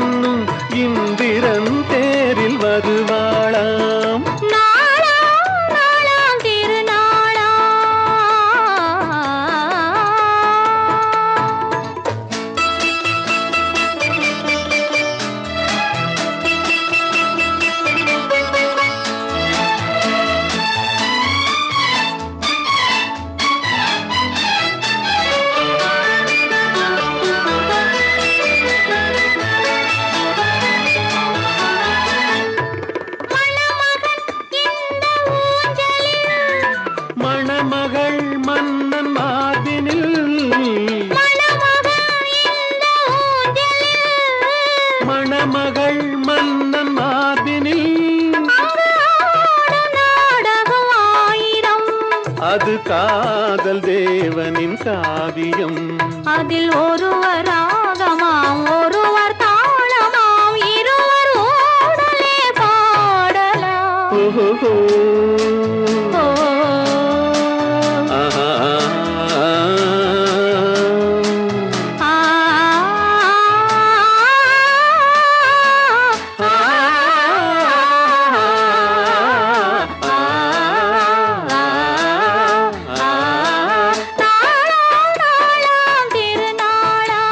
என்னும் இந்திரன் தேரில் வருவாளாம் நாளாம் நாளாம் திருநாளா மணமகன் இந்த ஊஞ்சலில் மணமகள் மன்னன் மார்பினில் மணமகன் இந்த ஊஞ்சலில் மணமகள் மன்னன் மார்பினில் அங்கு ஆடும் நாடகம் ஆயிரம் அது காதல் தேவனின் காவியம் அதில் ஒருவர் ராகமாம் ஒருவர் தாளமாம் இருவர் ஓடலே பாடலாம் ஓஹோ ஓ, ஆஹா. ஆ, ஆ, நாளாம் நாளாம் திருநாளா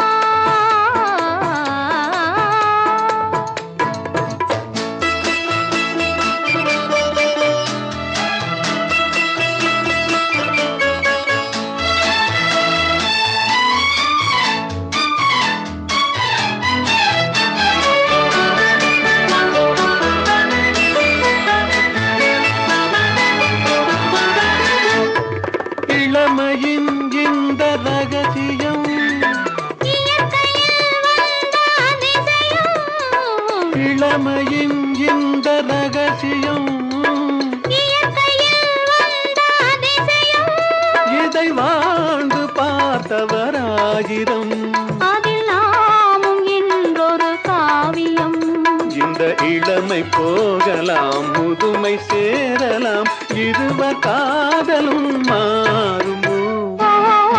இளமையின் இந்த ரகசியம் இயற்கையில் வந்த அதிசயம் இளமையின் இந்த ரகசியம் இயற்கையில் வந்த அதிசயம் இதை வாழ்ந்து பார்த்தவராயிரம் அதில் நாமும் இன்றொரு காவியம் இந்த இளமை போகலாம் முதுமை சேரலாம் இருவர் காதலும் மாறுமோ ஓ,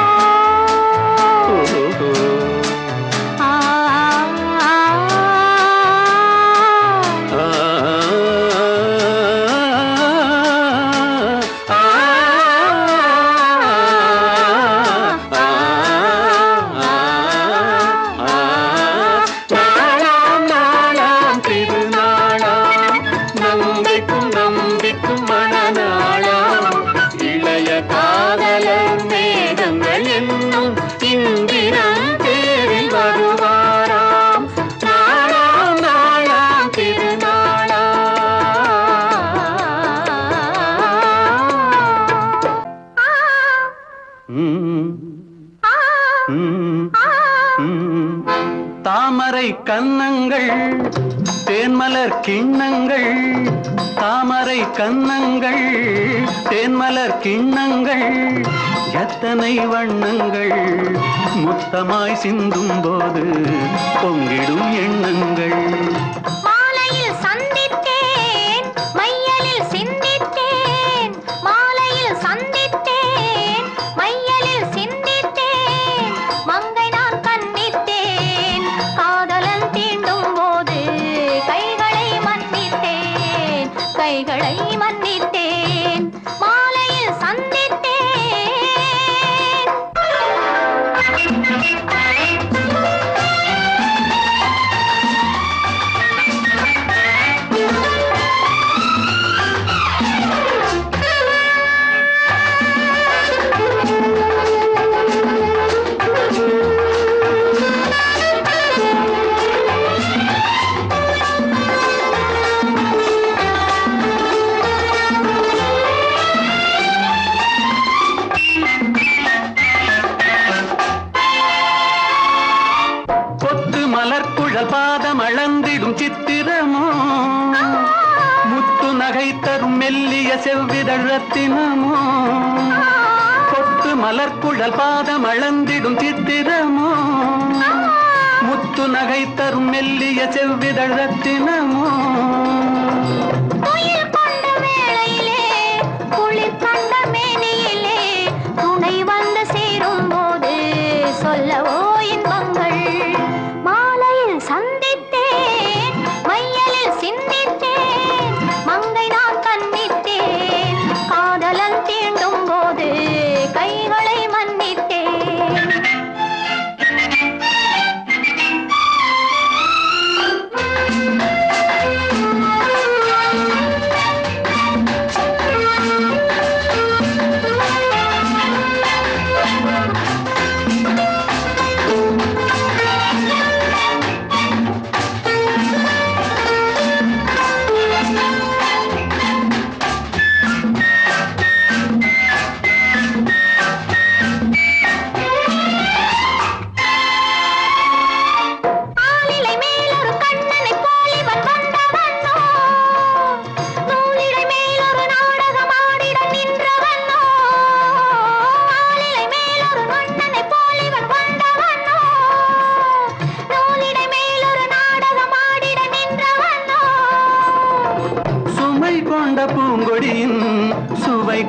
ஓஹோ. ஆ, ஆ, ஆ, ஆ, நாளாம் நாளாம் திருநாளாம் நம்பிக்கும் நம்பிக்கும் மனநாளாம் இளைய காதலர் மேகங்கள் என்னும் இந்திரன் தேரில் வருவாராம் நாளாம் நாளாம் திருநாளாம் தாமரை கன்னங்கள் தேன்மலர் கிண்ணங்கள் தாமரை கன்னங்கள் தேன்மலர் கிண்ணங்கள் எத்தனை வண்ணங்கள் முத்தமாய் சிந்தும் போது பொங்கிடும் எண்ணங்கள் மாலையில் சந்தித்தேன் மையலில் சிந்தித்தேன் மாலையில் சந்தித்தேன் மையலில் சிந்தித்தேன் மங்கை நான் கண்ணித்தேன் காதலன் தீண்டும் போது கைகளை மன்னித்தேன் கைகளை மன்னித்தேன் மாலையில் கொத்து மலர்குழல் பாதம் அளந்திடும் சித்திரமோ முத்து நகை தரும் மெல்லிய செவ்விதழ் ரத்தினமோ கொத்து மலர்குழல் பாதம் அளந்திடும் சித்திரமோ முத்து நகை தரும் மெல்லிய செவ்விதழ் ரத்தினமோ துயில் கொண்ட வேளையிலே குளிர் கண்ட மேனியிலே துணை வந்து சேரும் போது சொல்லவோ இன்பங்கள் மாலையில் சந்தித்தேன்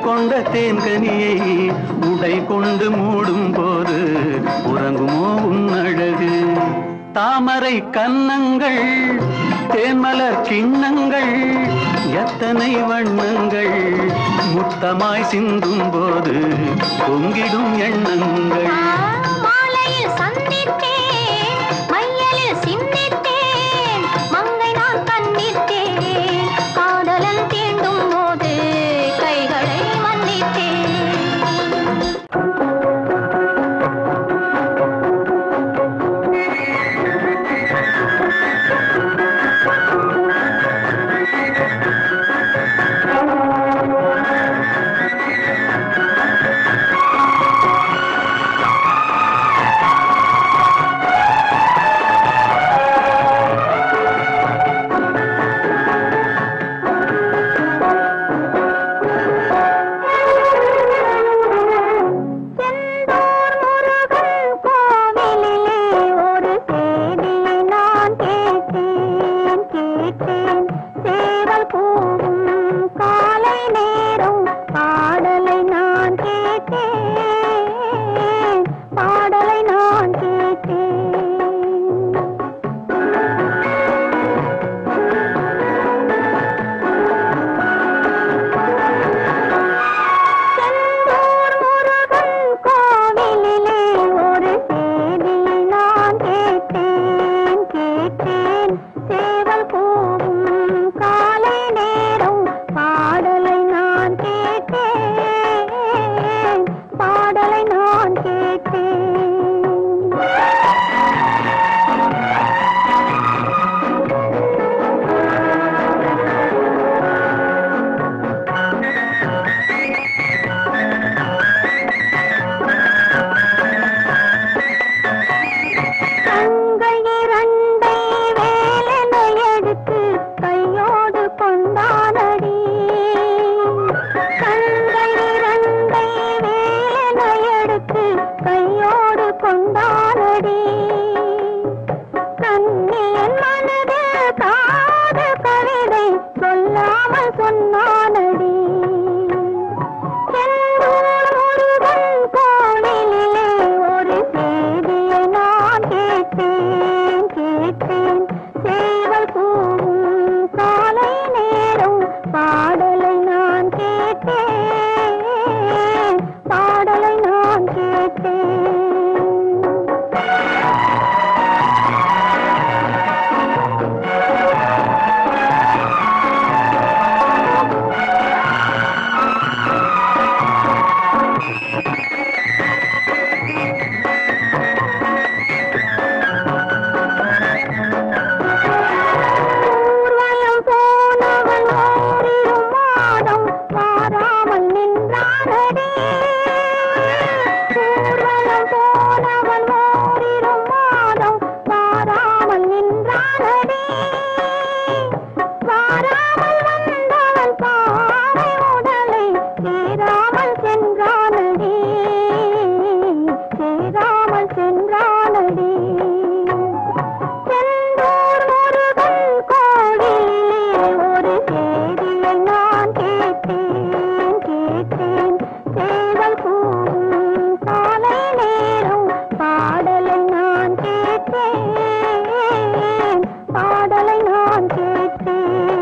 கொண்ட தேன்கனியை உடை கொண்டு மூடும் போது உறங்குமோ உன் அழகு தாமரை கன்னங்கள் தேன்மலர் கிண்ணங்கள் எத்தனை வண்ணங்கள் முத்தமாய் சிந்தும் போது பொங்கிடும் எண்ணங்கள் மாலையில் சந்தித்தேன் மையலில் சிந்தித்தேன் மங்கை நான் கண்ணித்தேன் காதலன் தீண்டும் போது கைகளை மன்னித்தேன் செந்தூர் முருகன் கோவிலிலே ஒரு செய்தியை நான் கேட்டேன் கேட்டேன் சேவல் கூவும் காலை நேரம் பாடலை நான் கேட்டேன் பாடலை நான் கேட்டேன் செந்தூர் முருகன் கோவிலிலே ஒரு செய்தியை நான் கேட்டேன் கேட்டேன் சேவல் கூவும் காலை நேரம் பாடலை நான் கேட்டேன் பாடலை நான் கேட்டேன் தங்கள் இரண்டை வேலென எடுத்து கையோடு கொண்டானடி தங்கள் இரண்டை வேலென எடுத்து கையோடு கொண்டானடி கண்ணியன் மனதில் காதல் கவிதை சொல்லாமல் சொன்னானடி செந்தூர் முருகன் கோவிலிலே ஒரு செய்தியை நான் கேட்டேன் கேட்டேன் சேவல் கூவும் காலை நேரம் பாடலை நான் கேட்டேன் பாடலை நான் கேட்டேன் ஊர்வலம் போனவன் ஓரிரு மாதம் வாராமல் நின்றானடி ஊர்வலம் போனவன் ஓரிரு மாதம் வாராமல் நின்றானடி வாராமல் வந்தவன் பாவை உடலை சேராமல் சென்றானடி சேராமல் சென்றானடி செந்தூர் முருகன் கோவிலிலே ஒரு செய்தியை நான் கேட்டேன் கேட்டேன் சேவல் கூவும் காலை நேரம் பாடலை நான் கேட்டேன் பாடலை நான் கேட்டேன்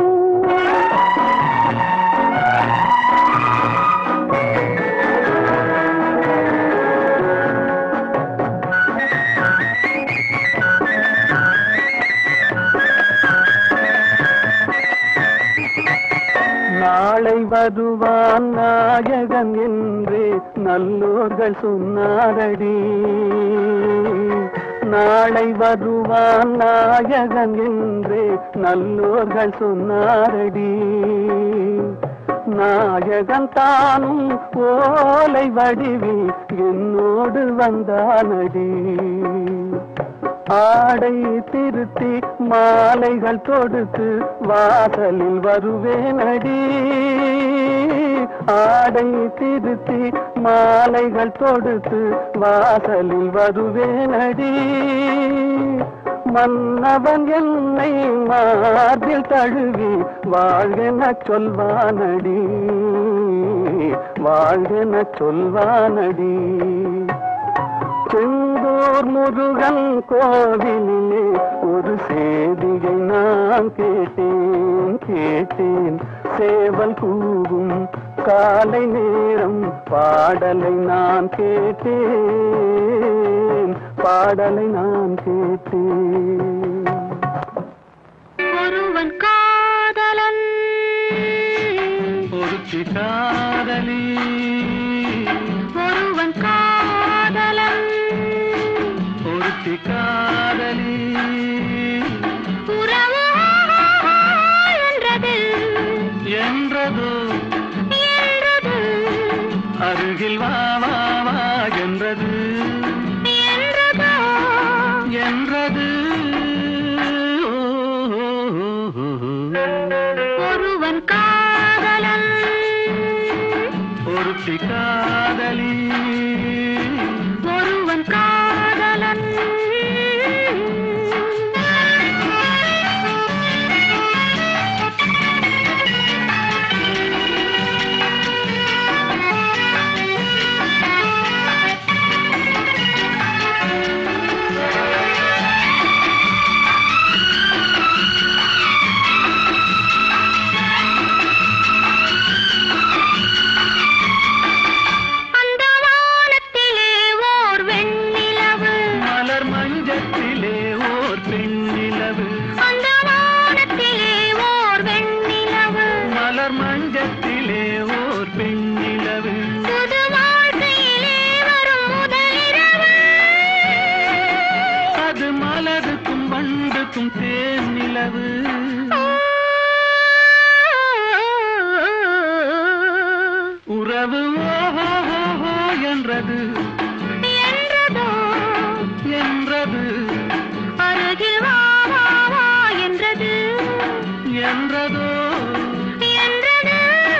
நாளை வருவான் நாயகன் என்று நல்லோர்கள் சொன்னாரடி நாளை வருவான் நாயகன் என்று நல்லோர்கள் சொன்னாரடி நாயகன் தானும் ஓலை வடிவில் என்னோடு வந்தானடி ஆடை திருத்தி மாலைகள் தொடுத்து வாசலில் வருவேனடி ஆடை திருத்தி மாலைகள் தொடுத்து வாசலில் வருவேனடி மன்னவன் என்னை மார்பில் தழுவி வாழ்கென சொல்வானடி வாழ்கென சொல்வானடி செந்தூர் முருகன் கோவிலிலே ஒரு சேதியை நான் கேட்டேன் கேட்டேன் சேவல் கூவும் காலை நேரம் பாடலை நான் கேட்டேன் பாடலை நான் கேட்டேன் ஒருவன் காதலன் ஒருத்தி காதலி ஒருவன் காதலன் ஒருத்தி காதலி உறவு என்றது என்றதோ என்றது அருகில் வா வா வா என்றது என்றதோ என்றது ஒருவன் காதலன் ஒருத்தி காதலி ஒருவன் காதலன் அந்த வானத்திலே ஓர் வெண்ணிலவு மலர் மஞ்சத்திலே ஓர் பெண்ணிலவு அந்த வானத்திலே ஓர் வெண்ணிலவு மலர் மஞ்சத்திலே ஓர் பெண்ணிலவு புது வாழ்க்கையிலே வரும் முதலிரவு அது மலருக்கும் வண்டுக்கும் தேன் நிலவு உறவு ஓஹோ என்றது என்றதோ என்றது அருகில் வா வா வா என்றது என்றதோ என்றது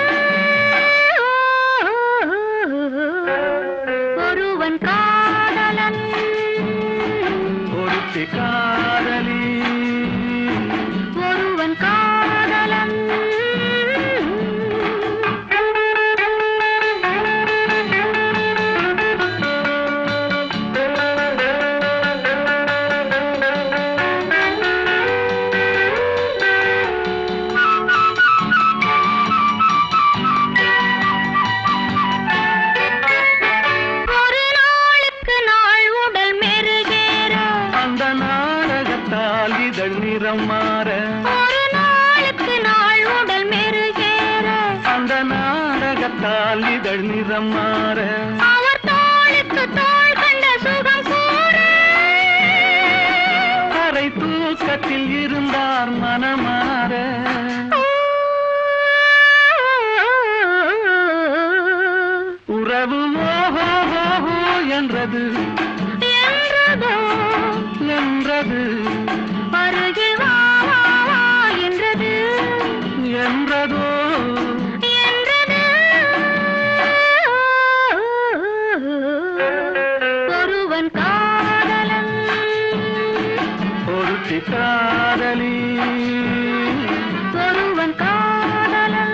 ஒருவன் காதலன் ஒருத்தி காதலி ஒருவன் காதலன் ஒரு நாளுக்கு நாள் உடல் மெருகேற அந்த நாடகத்தால் இதழ் நிறம் மாற ஒரு நாளுக்கு நாள் உடல் மெருகேற அந்த நாடகத்தால் இதழ் நிறம் மாற அவர் தோளுக்கு தோள் கண்ட சுகம் கூற அரை தூக்கத்தில் இருந்தார் மனமாற உறவு ஓஹோ என்றது என்றதோ என்றது அருகில் வா வா வா என்றது என்றதோ என்றது ஒருவன் காதலன் ஒருத்தி காதலி ஒருவன் காதலன்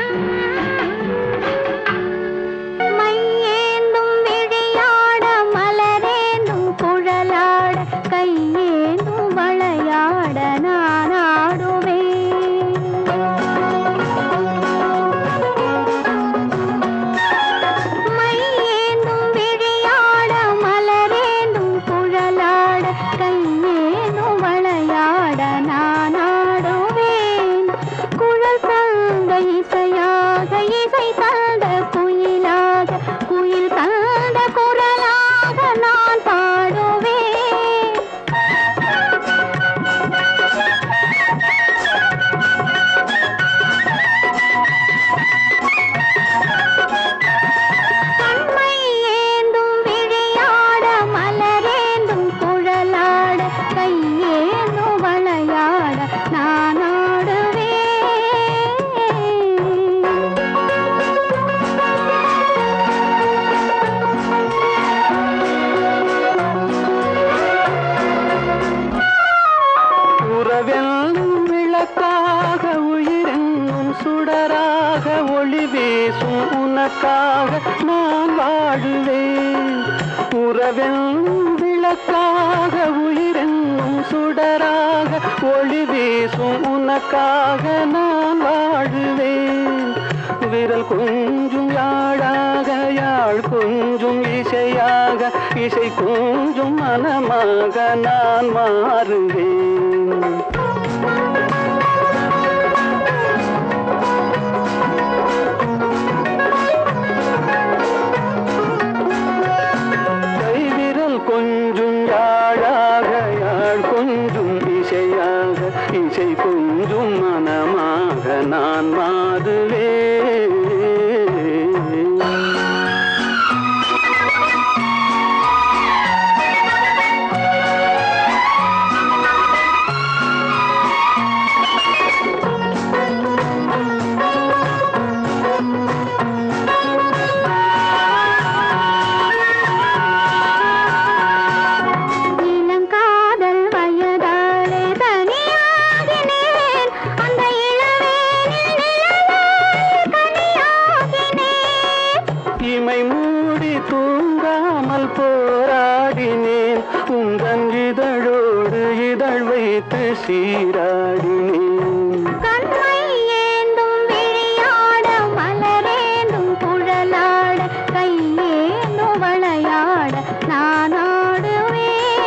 மையேந்தும் விழியாட மலரேந்தும் குழலாட கையேந்தும் வளையாட நான் மையேந்தும் விழியாட மலரேந்தும் குழலாட கையேந்தும் வளையாட நான் ஆடுவேன் குழல் தந்த இசையாக இசை தந்த குயிலாக குயில் தந்த குரலாக நான் பாடுவேன் கண்மை ஏந்தும் விழியாட மலரேந்தும் குழலாட கையேந்தும் வளையாட நான் உறவெல்லும் விளக்காக உயிரென்னும் சுடராக ஒளி வீசும் உன உனக்காக நான் வாழுவேன் உறவென்னும் விளக்காக உயிரென்னும் சுடராக ஒளி வீசும் உனக்காக நான் வாழுவேன் விரல் கொஞ்சும் யாழாக யாழ் கொஞ்சும் இசையாக இசை கொஞ்சும் மனமாக நான் மாறுவேன் கைவிரல் கொஞ்சும் யாழாக யாழ் கொஞ்சும் இசையாக இசை கொஞ்சும் மனமாக நான் மாறுவேன் இளங்காதல் வயதாலே தனியாகினேன் அந்த இளவேனில் நிழலாய் கனியாகினேன் இமை மூடி தூங்காமல் போராடினேன் உந்தன் இதழோடு இதழ் வைத்து சீராடினேன் கண்மை ஏந்தும் விழியாட மலரேந்தும் குழலாட கையேந்தும் வளையாட நான் ஆடுவேன்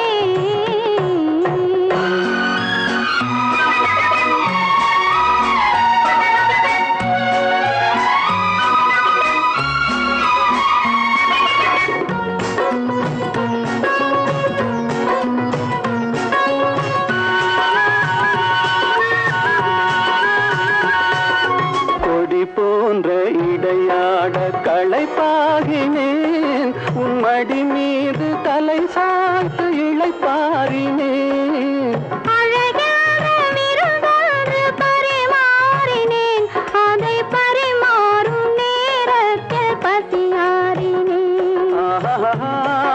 கொடி போன்ற இடையாட களைப்பாகினேன் உன் மடி மீது தலை சாய்த்து இழைப்பாரினேன் அழகான மிருகொன்று பரிமாறினேன் அதை பரிமாறும் நேரத்தில் பசியாறினேன் ஆஹா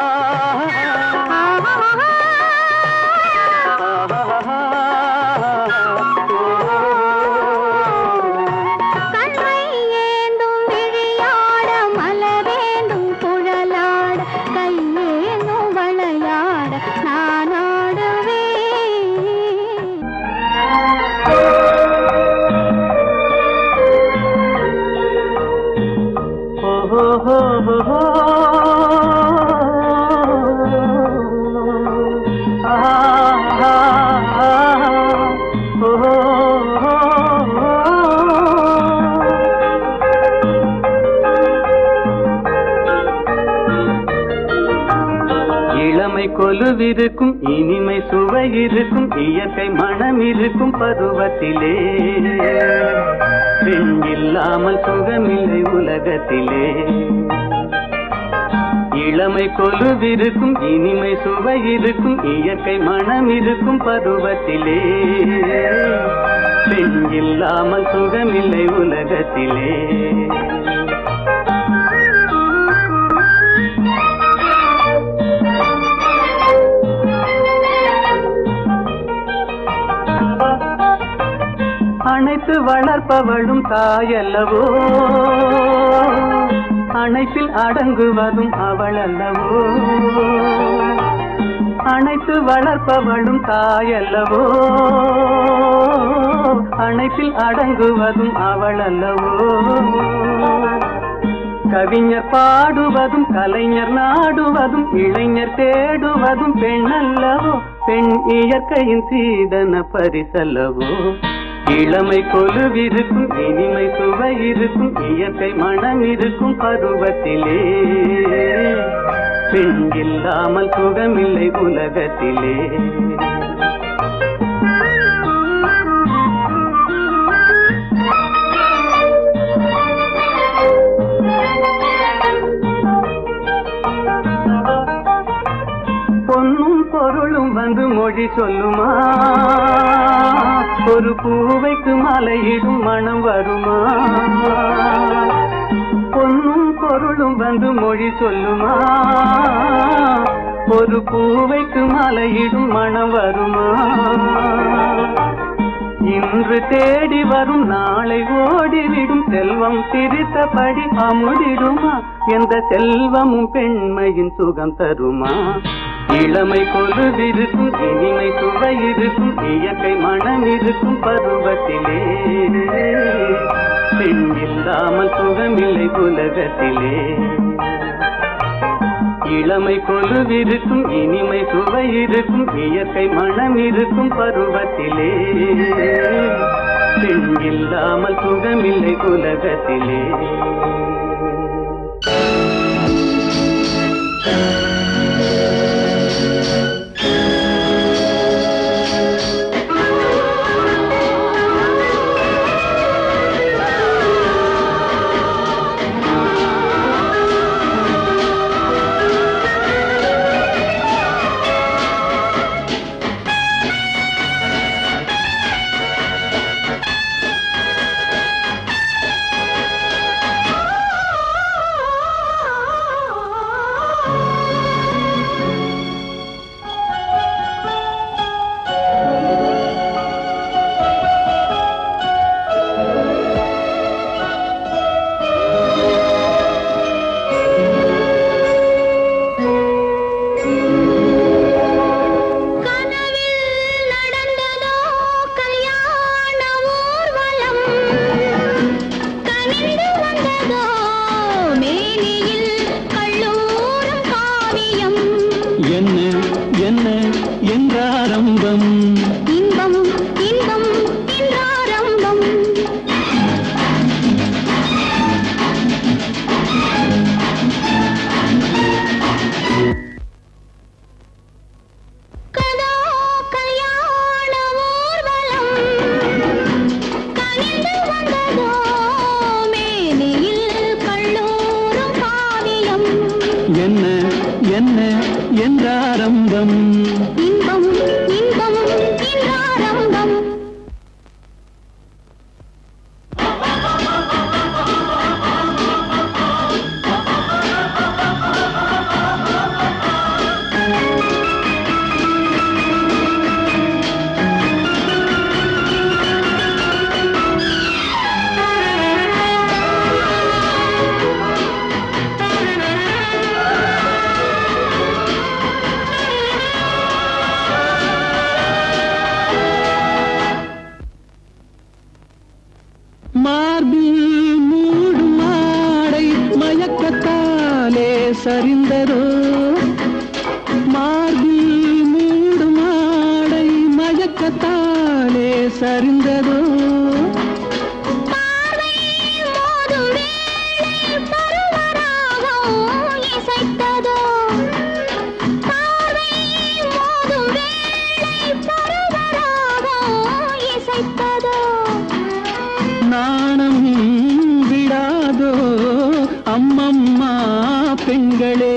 கண்மை ஏந்தும் விழியாட மலரேந்தும் குழலாட கையேந்தும் வளையாட நான் ஆடுவேன் இளமை கொலுவிருக்கும் இனிமை சுவை இருக்கும் இயற்கை மனம் இருக்கும் பருவத்திலே பெண் இல்லாமல் சுகமில்லை உலகத்திலே இளமை கொலுவிருக்கும் இனிமை சுவை இருக்கும் இயற்கை மனம் இருக்கும் பருவத்திலே பெண் இல்லாமல் சுகமில்லை உலகத்திலே அனைத்து வளர்ப்பவளும் தாயல்லவோ அனைத்தில் அடங்குவதும் அவள் அல்லவோ அனைத்து வளர்ப்பவளும் தாயல்லவோ அனைத்தில் அடங்குவதும் அவள் அல்லவோ கவிஞர் பாடுவதும் கலைஞர் நாடுவதும் இளைஞர் தேடுவதும் பெண் அல்லவோ பெண் இயற்கையின் சீதன பரிசல்லவோ இளமை கொலுவிருக்கும் இனிமை சுவை இருக்கும் இயற்கை மனம் இருக்கும் பருவத்திலே பெண் இல்லாமல் சுகமில்லை உலகத்திலே பொன்னும் பொருளும் வந்து மொழி சொல்லுமா ஒரு பூவைக்கு மலையிடும் மனம் வருமா பொன்னும் பொருளும் வந்து மொழி சொல்லுமா ஒரு பூவைக்கு மலையிடும் மனம் வருமா இன்று இன்று தேடி வரும் நாளை ஓடிவிடும் செல்வம் சிரித்தபடி அமுதிடுமா எந்த செல்வமும் பெண்மையின் சுகம் தருமா இளமை கொலுவிருக்கும் இனிமை சுவை இருக்கும் இயற்கை மனம் இருக்கும் பருவத்திலே பெண் இல்லாமல் சுகமில்லை உலகத்திலே இளமை கொலுவிருக்கும் இனிமை சுவை இருக்கும் இயற்கை மனம் இருக்கும் பருவத்திலே பெண் இல்லாமல் சுகமில்லை உலகத்திலே கனவில் நடந்ததோ கல்யாண ஊர்வலம் கனிந்து வந்ததோ மேனியில் கல்லூரம் காவியம் என்ன என்ன என்றாரம்பம் இன்பம் இன்பம் இன்றாரம்பம் கதோ கல்யாண ஊர்வலம் கனிந்து வந்ததோ மேனியில் கல்லூரம் காவியம் என்ன என்ன என்றாரம்பம் இன்பம் இன்பம் இன்றாரம்பம் மார்பில் மூடும் மாடை மயக்கத்தாலே சரிந்ததோ மார்பில் மூடும் மாடை மயக்கத்தாலே சரிந்ததோ பார்வை மோதும் வேளை பருவராகம் இசைத்ததோ பார்வை மோதும் வேளை பருவராகம் இசைத்ததோ நாணம் விடாதோ அம்மம்மா பெண்களே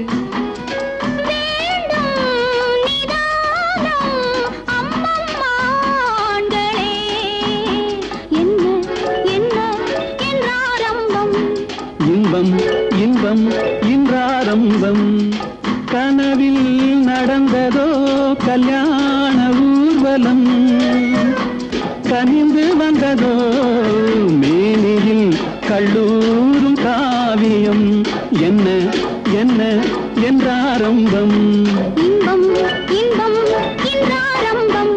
வேண்டும் நிதானம் அம்மம்மாண்களே என்ன என்ன என்றாரம்பம் இன்பம் இன்பம் இன்றாரம்பம் கனவில் நடந்ததோ கல்யாண ஊர்வலம் கனிந்து வந்ததோ மேனியில் கல்லூரும் காவியம் என்ன என்ன என்றாரம்பம் இன்பம் இன்பம் இன்றாரம்பம்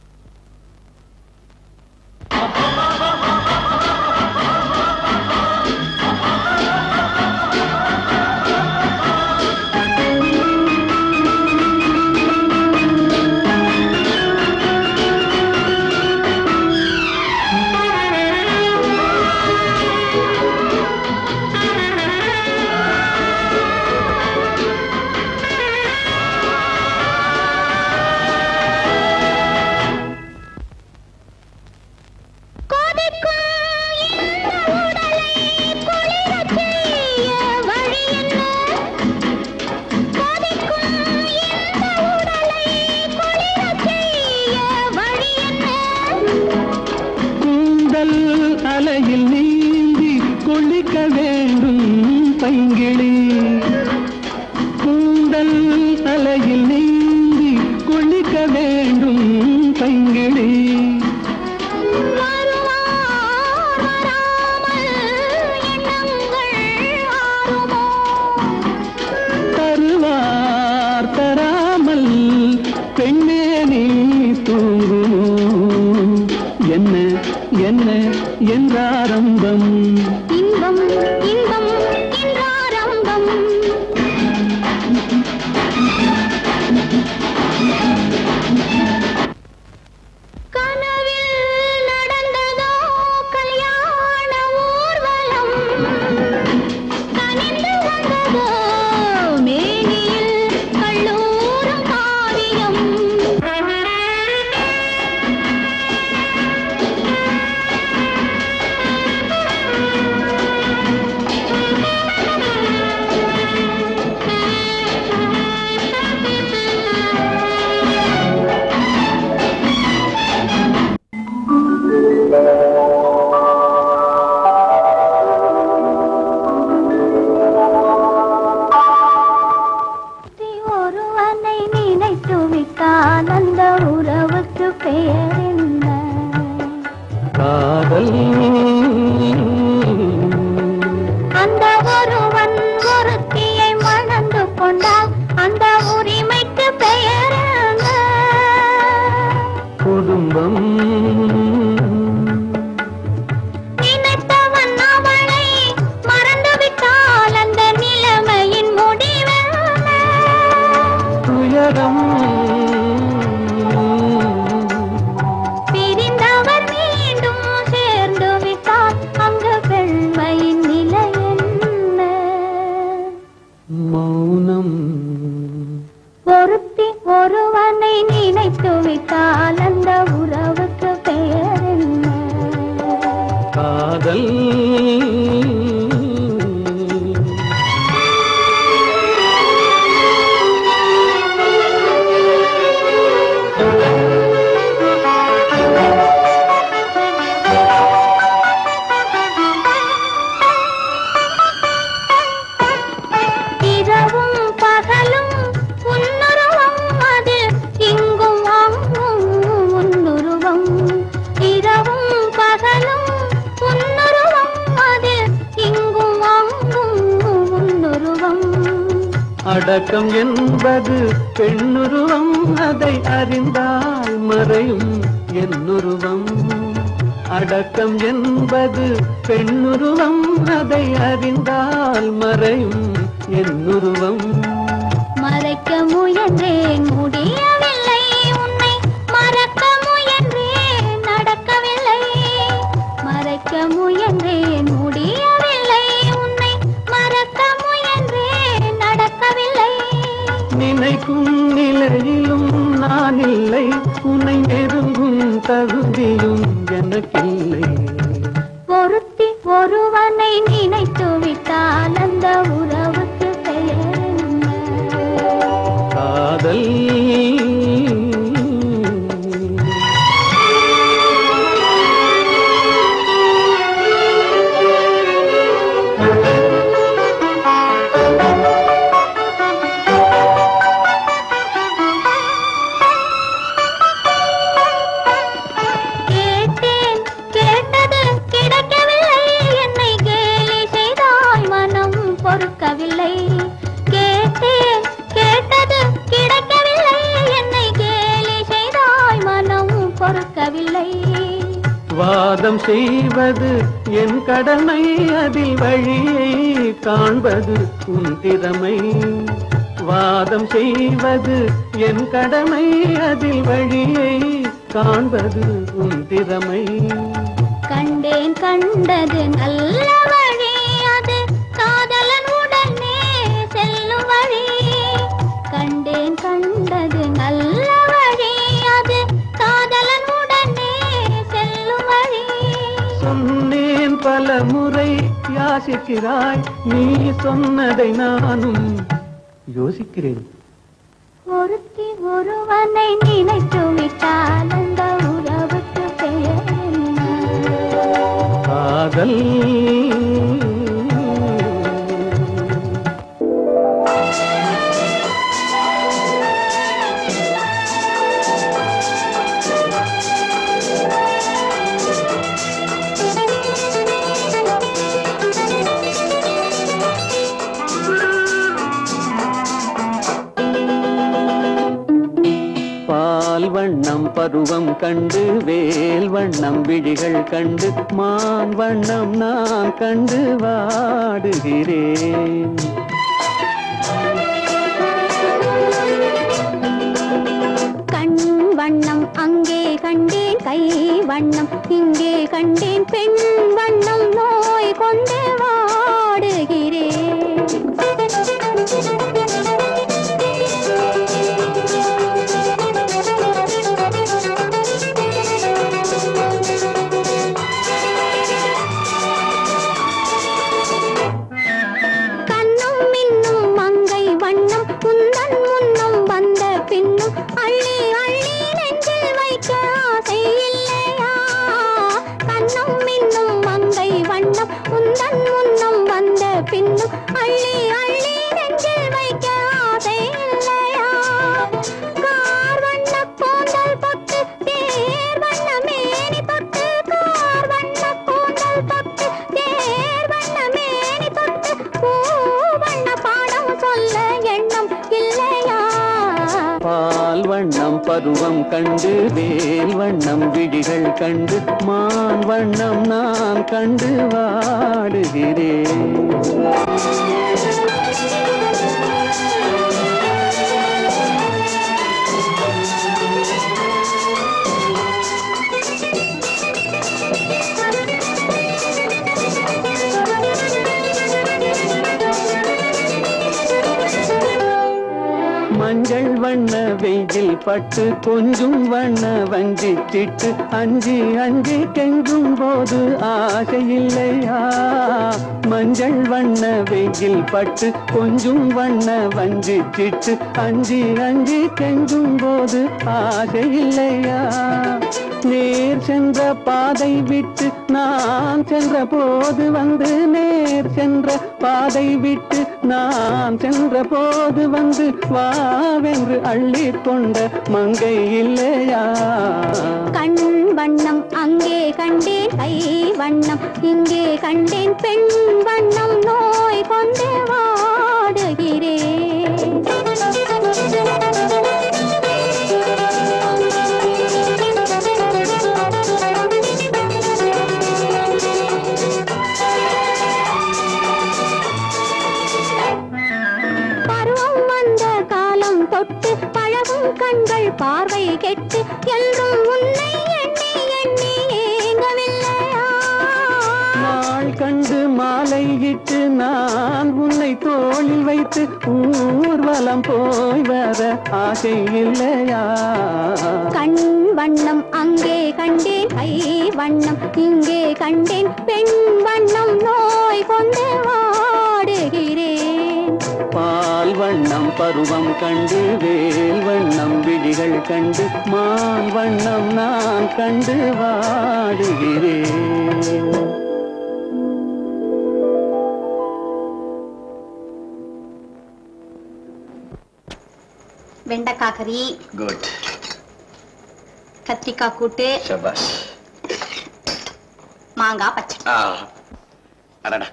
கொதிக்கும் இந்த உடலை குளிரச் செய்ய வழி என்ன? கொதிக்கும் இந்த உடலை குளிரச் செய்ய வழி என்ன? கூந்தல் அலையில் நீந்தி கொள்ளிக்க வேண்டும் பைங்கிளி கூந்தல் அலையில் நீந்தி கொள்ளிக்க வேண்டும் பைங்கிளி வருவார் வராமல் எண்ணங்கள் ஆறுமோ தருவார் தராமல் பெண்ணே நீ தூங்குமோ என்ன என்ன என்றாரம்பம் இன்பம் இன்பம் என்றாரம்பம் கனவில் நடந்ததோ கல்யாண ஊர்வலம் கனிந்து வந்ததோ மேனியில் கல்லூரும் காவியம் சுற்றி ஒருவனை நினைத்து விட்டால் அந்த உறவுக்கு பெயர் என்ன காதல் அந்த ஒருவன் ஒருத்தியை மணந்து கொண்டால் அந்த உரிமைக்கு பெயர் என்ன குடும்பம் நினைத்தவன் அவளை மறந்து விட்டால் அந்த நிலைமையின் முடிவென்ன துயரம் பிரிந்தவர் மீண்டும் சேர்ந்து விட்டால் அங்கு பெண்மையின் நிலை என்ன மௌனம் ஒருத்தி ஒருவனை நினைத்து விட்டால் அந்த உறவுக்கு பெயர் என்ன காதல் இரவும் பகலும் உன்னுருவம் அது இங்கும் அங்கும் உன்னுருவம் இரவும் பகலும் உன்னுருவம் அது இங்கும் அங்கும் உன்னுருவம் அடக்கம் என்பது பெண்ணுருவம் அதை அறிந்தால் மறையும் என்னுருவம் அடக்கம் என்பது பெண்ணுருவம் அதை அறிந்தால் மறையும் என்னுருவம் மறைக்க முயன்றேன் முடியவில்லை உன்னை மறக்க முயன்றேன் நடக்கவில்லை மறைக்க முயன்றேன் முடியவில்லை உன்னை மறக்க முயன்றேன் நடக்கவில்லை நினைக்கும் நிலையிலும் நான் இல்லை உன்னை நெருங்கும் தகுதியும் எனக்கில்லை ஒருத்தி ஒருவனை நினைத்து விட்டால் அந்த உறவுக்கு பெயர் என்ன காதல் கேட்டேன் கேட்டது கிடைக்கவில்லை என்னை கேலி செய்தாய் மனம் பொறுக்கவில்லை கேட்டேன் கேட்டது கிடைக்கவில்லை என்னை கேலி செய்தாய் மனம் பொறுக்கவில்லை வாதம் செய்வது என் கடமை அதில் வழியை காண்பது உன் திறமை வாதம் செய்வது என் கடமை அதில் வழியை காண்பது உன் திறமை கண்டேன் கண்டது நல்ல வழி அது காதலன் உடனே செல்லும் வழி கண்டேன் கண்டது நல்ல வழி அது காதலன் உடனே செல்லும் வழி சொன்னேன் பல முறை யாசிக்கிறாய் நீ சொன்னதை நானும் யோசிக்கிறேன் ஒருத்தி ஒருவனை நினைத்து விட்டால் அந்த உறவுக்கு பெயர் என்ன காதல் கண்டு வேல் வண்ணம் விழிகள் கண்டு மான் வண்ணம் நான் கண்டு வாடுகிறேன் கண் வண்ணம் அங்கே கண்டேன் கை வண்ணம் இங்கே கண்டேன் பெண் வண்ணம் நோய் கொண்டு வாடுகிறேன் கண்ணும் மின்னும் மங்கை வண்ணம் குந்தன் முன்னம் வந்த பின்னும் அள்ளி அள்ளி நெஞ்சில் வைக்க ஆசை இல்லையா கண்ணும் மின்னும் மங்கை வண்ணம் குந்தன் முன்னம் வந்த பின்னும் அள்ளி அள்ளி நெஞ்சில் வைக்க ஆசை இல்லையா கார் வண்ண கூந்தல் தொட்டு தேர் வண்ண மேனி தொட்டு கார் வண்ண கூந்தல் தொட்டு தேர் வண்ண மேனி தொட்டு பூ வண்ண பாடம் சொல்ல எண்ணம் இல்லையா பால் வண்ணம் பருவம் கண்டு வேல் வண்ணம் விழிகள் கண்டு மான் வண்ணம் நான் கண்டு வாடுகிறேன் மஞ்சள் வண்ண வெயில் பட்டு கொஞ்சம் வண்ண வஞ்சி சிட்டு அஞ்சி அஞ்சி கெஞ்சும் போது ஆசை இல்லையா மஞ்சள் வண்ண வெயில் பட்டு கொஞ்சம் வண்ண வஞ்சி சிட்டு அஞ்சி அஞ்சி கெஞ்சும் போது ஆசை இல்லையா நேர் சென்ற பாதை விட்டு நான் சென்ற போது வந்து நேர் சென்ற பாதை விட்டு நான் சென்ற போது வந்து வாவென்று அள்ளி கொண்ட மங்கை இல்லையா கண் வண்ணம் அங்கே கண்டேன் கை வண்ணம் இங்கே கண்டேன் பெண் வண்ணம் நோய் கொண்டு வாடுகிறேன் பருவம் வந்த காலம் தொட்டு பழகும் கண்கள் பார்வை கெட்டு என்றும் உன்னை எண்ணி எண்ணி ஏங்கவில்லையா நாள் கண்டு மாலையிட்டு நான் உன்னை தோளில் வைத்து ஊர்வலம் போய் வர ஆசை இல்லையா கண் வண்ணம் அங்கே கண்டேன் கை வண்ணம் இங்கே கண்டேன் பெண் வண்ணம் நோய் கொண்டு வாடுகிறேன் பால் வண்ணம் பருவம் கண்டு வேல் வண்ணம் விழிகள் கண்டு மான் வண்ணம் நான் கண்டு வாடுகிறேன் வெண்டைக்காய் கறி குட் கத்திரிக்காய் கூட்டு சபாஷ் மாங்காய் பச்சடி ஆ அடடா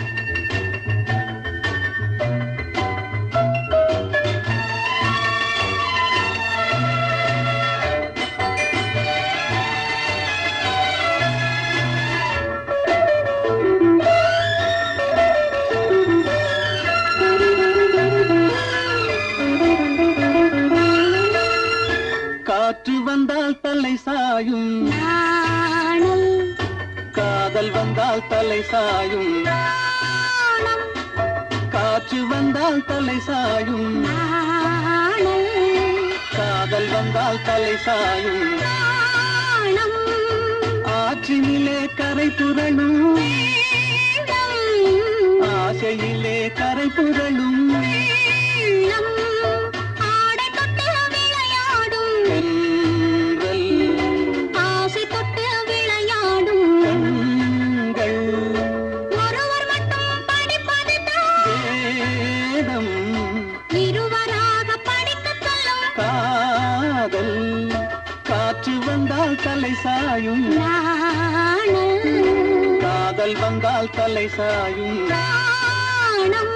காற்று வந்தால் தலை சாயும் நாணல் காதல் வந்தால் தலை சாயும் காற்று வந்தால் தலை சாயும் நாணல் காதல் வந்தால் தலை சாயும் நாணம் ஆற்றினிலே கரை புரளும் வேதம் ஆசையிலே கரை புரளும் உள்ளம் ஆடை தொட்டு விளையாடும் தென்றல் ஆசை தொட்டு விளையாடும் கண்கள் ஒருவர் மட்டும் படிப்பதுதான் வேதம் இருவராக படிக்கச் சொல்லும் காதல் காற்று வந்தால் தலை சாயும் நாணல் காதல் வந்தால் தலை சாயும் நாணம்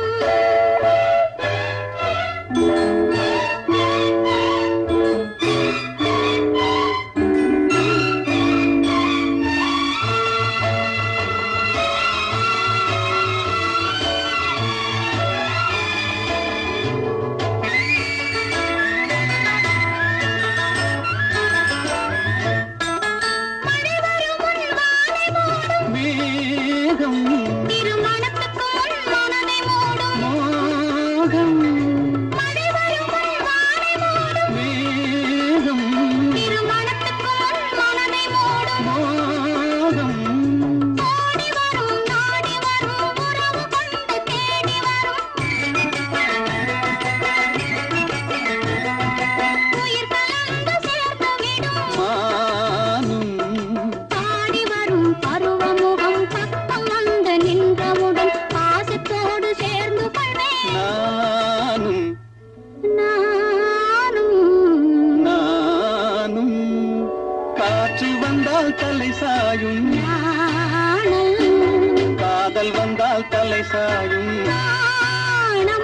தலை சாயும் நாணல் காதல் வந்தால் தலை சாயும் நாணம்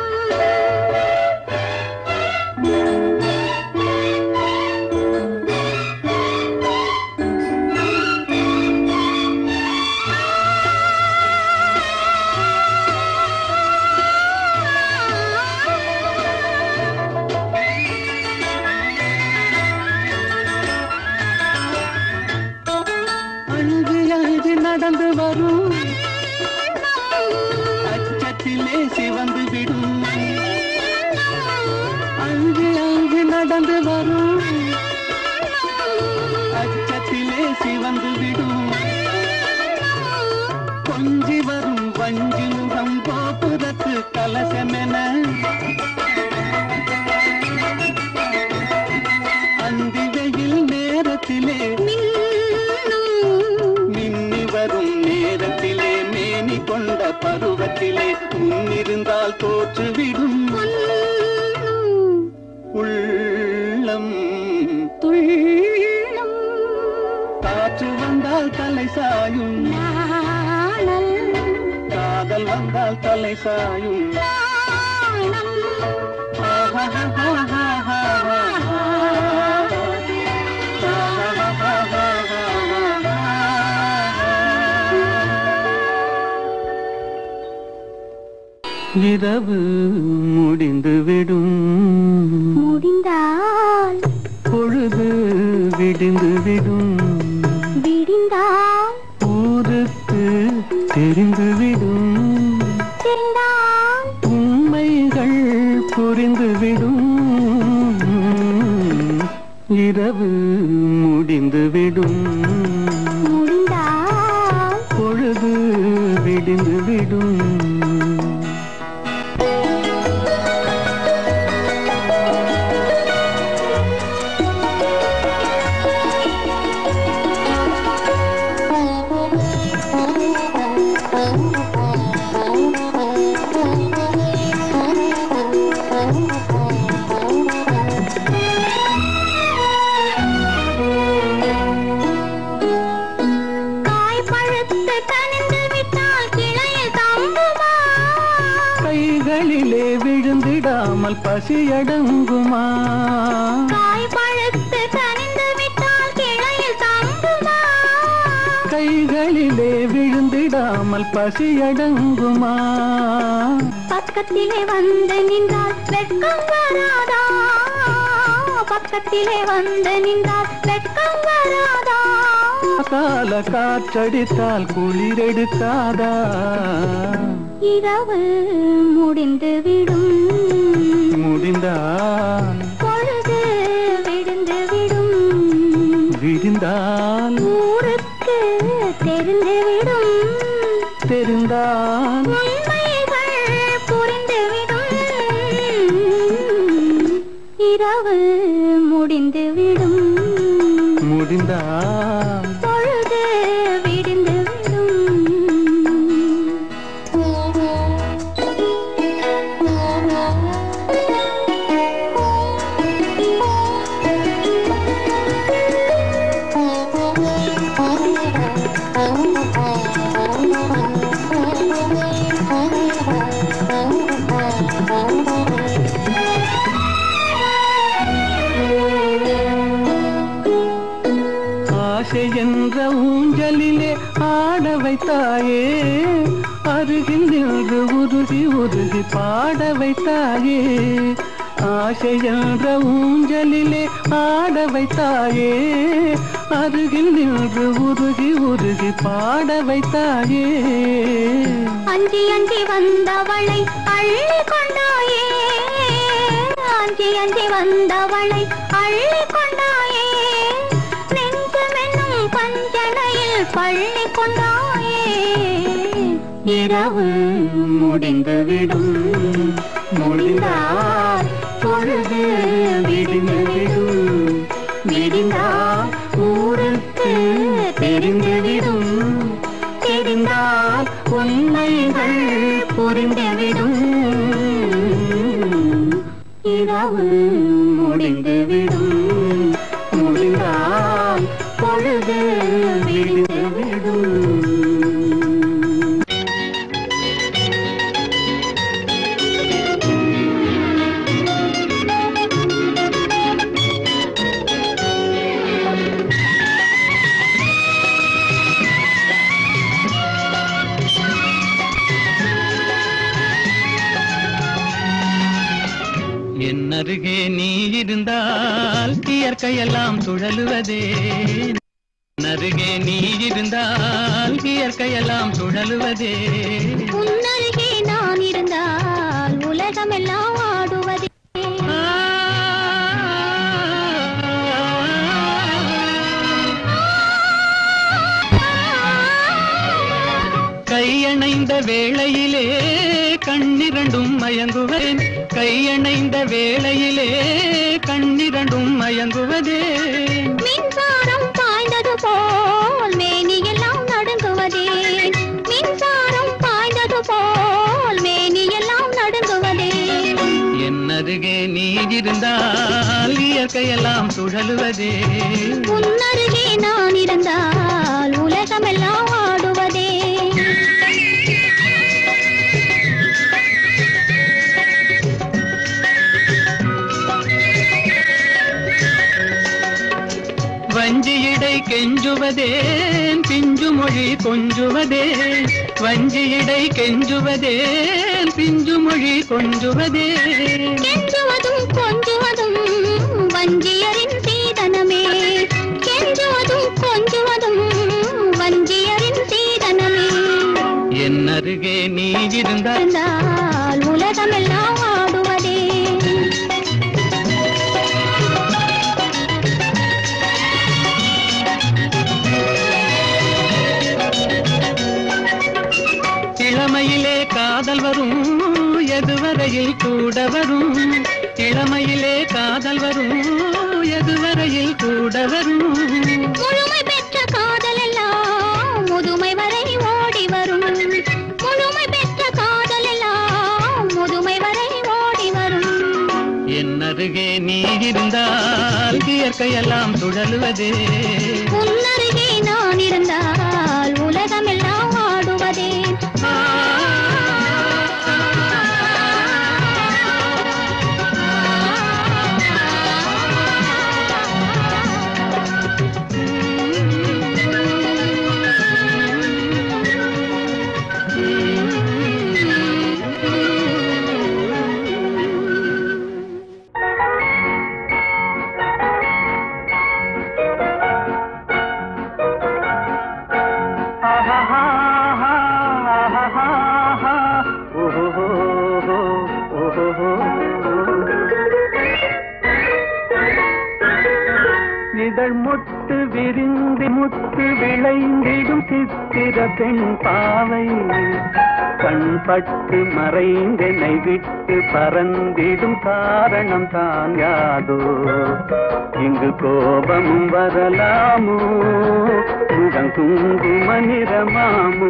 அழுது அழுது நடந்து வரும் அச்சத்திலே சிவந்து விடும் அழுது அழுது நடந்து வரும் அச்சத்திலே சிவந்து விடும் கொஞ்சி வரும் வஞ்சி முகம் கோபுரத்து கலசமென அந்தி வெயில் நேரத்திலே மின்னும் மின்னி வரும் நேரத்திலே மேனி கொண்ட பருவத்திலே முன்னிருந்தால் தோற்றுவிடும் பொன்னும் உள்ளம் துள்ளும் காற்று வந்தால் தலை சாயும் நாணல் காதல் வந்தால் தலை சாயும் நாணம் இரவு முடிந்து விடும் முடிந்தால் பொழுது விடிந்து விடும் விடிந்தால் ஊருக்கு தெரிந்து விடும் தெரிந்தால் உண்மைகள் புரிந்துவிடும் இரவு முடிந்துவிடும் முடிந்தால் பொழுது விடிந்துவிடும் காய் பழுத்து கனிந்து விட்டால் கிளையில் தங்குமா கைகளிலே விழுந்திடாமல் பசியடங்குமா காய் பழுத்து கனிந்து விட்டால் கிளையில் தங்குமா கைகளிலே விழுந்திடாமல் பசியடங்குமா பக்கத்திலே வந்து நின்றால் வெட்கம் வராதா பக்கத்திலே வந்து நின்றால் வெட்கம் வராதா கால காற்றடித்தால் குளிரெடுக்காதா இரவு முடிந்து விடும் முடிந்தால் பொழுது விடுந்து விடும் விடிந்தால் ஊருக்கு தெரிந்து விடும் தெரிந்தால் உண்மைகள் புரிந்துவிடும் இரவு முடிந்துவிடும் முடிந்தால் பொழுது விடிந்துவிடும் ஆசை என்ற ஊஞ்சலிலே ஆட வைத்தாயே அருகில் நின்று உருகி உருகி பாட வைத்தாயே ஆசை என்ற ஊஞ்சலிலே ஆட வைத்தாயே அருகில் நின்று உருகி உருகி பாட வைத்தாயே அஞ்சி அஞ்சி வந்தவளை அள்ளி கொண்டாயே அஞ்சி அஞ்சி வந்தவளை அள்ளி கொண்டாயே நெஞ்சமென்னும் பஞ்சனையில் பள்ளி கொண்டாயே இரவு முடிந்துவிடும் முடிந்தால் பொழுது விடிந்துவிடும் விடிந்தால் ஊருக்கு தெரிந்துவிடும் தெரிந்தால் உண்மைகள் புரிந்துவிடும் இரவு முடிந்துவிடும் முடிந்தால் பொழுது விடுந்து விடும் என் அருகே நீ இருந்தால் இயற்கையெல்லாம் சுழலுவதே என் அருகே நீ இருந்தால் இயற்கையெல்லாம் சுழலுவதே உன்னருகே நான் இருந்தால் உலகமெல்லாம் ஆடுவதே கையணைந்த வேளையிலே கண்ணிரண்டும் மயங்குவேன் கையணைந்த வேளையிலே கண்ணிரண்டும் மயங்குவதே மின்சாரம் பாய்ந்தது போல் மேனியெல்லாம் நடுங்குவதே மின்சாரம் பாய்ந்தது போல் மேனியெல்லாம் நடுங்குவதே என் அருகே நீ இருந்தால் இயற்கையெல்லாம் சுழலுவதே உன்னருகே நான் இருந்தால் உலகமெல்லாம் ஆடுவதே வஞ்சியிடை கெஞ்சுவதேன் பிஞ்சு மொழி கொஞ்சுவதே வஞ்சியிடை கெஞ்சுவதேன் பிஞ்சு மொழி கொஞ்சுவதே கெஞ்சுவதும் கொஞ்சுவதும் வஞ்சியரின் சீதனமே கெஞ்சுவதும் கொஞ்சுவதும் வஞ்சியரின் சீதனமே என் அருகே நீ இருந்தால் இருந்தால் உலகமெல்லாம் ஆடுவதே இளமையிலே காதல் வரும் எதுவரையில் கூட வரும் இளமையிலே காதல் வரும் எதுவரையில் கூட வரும் முழுமை பெற்ற காதல் எல்லாம் முதுமை வரை ஓடி வரும் முழுமை பெற்ற காதல் எல்லாம் முதுமை வரை ஓடி வரும் என் அருகே நீ இருந்தால் இயற்கையெல்லாம் சுழலுவதே உன்னருகே நான் இருந்தால் உலகமெல்லாம் ஆடுவதே இதழ் முத்து விரிந்து முத்து விளைந்திடும் சித்திர பெண் பாவை கண் பட்டு மறைந்தெனை விட்டு பறந்திடும் காரணம் தான் யாதோ இங்கு கோபமும் வரலாமோ முகம் குங்கும நிறமாமோ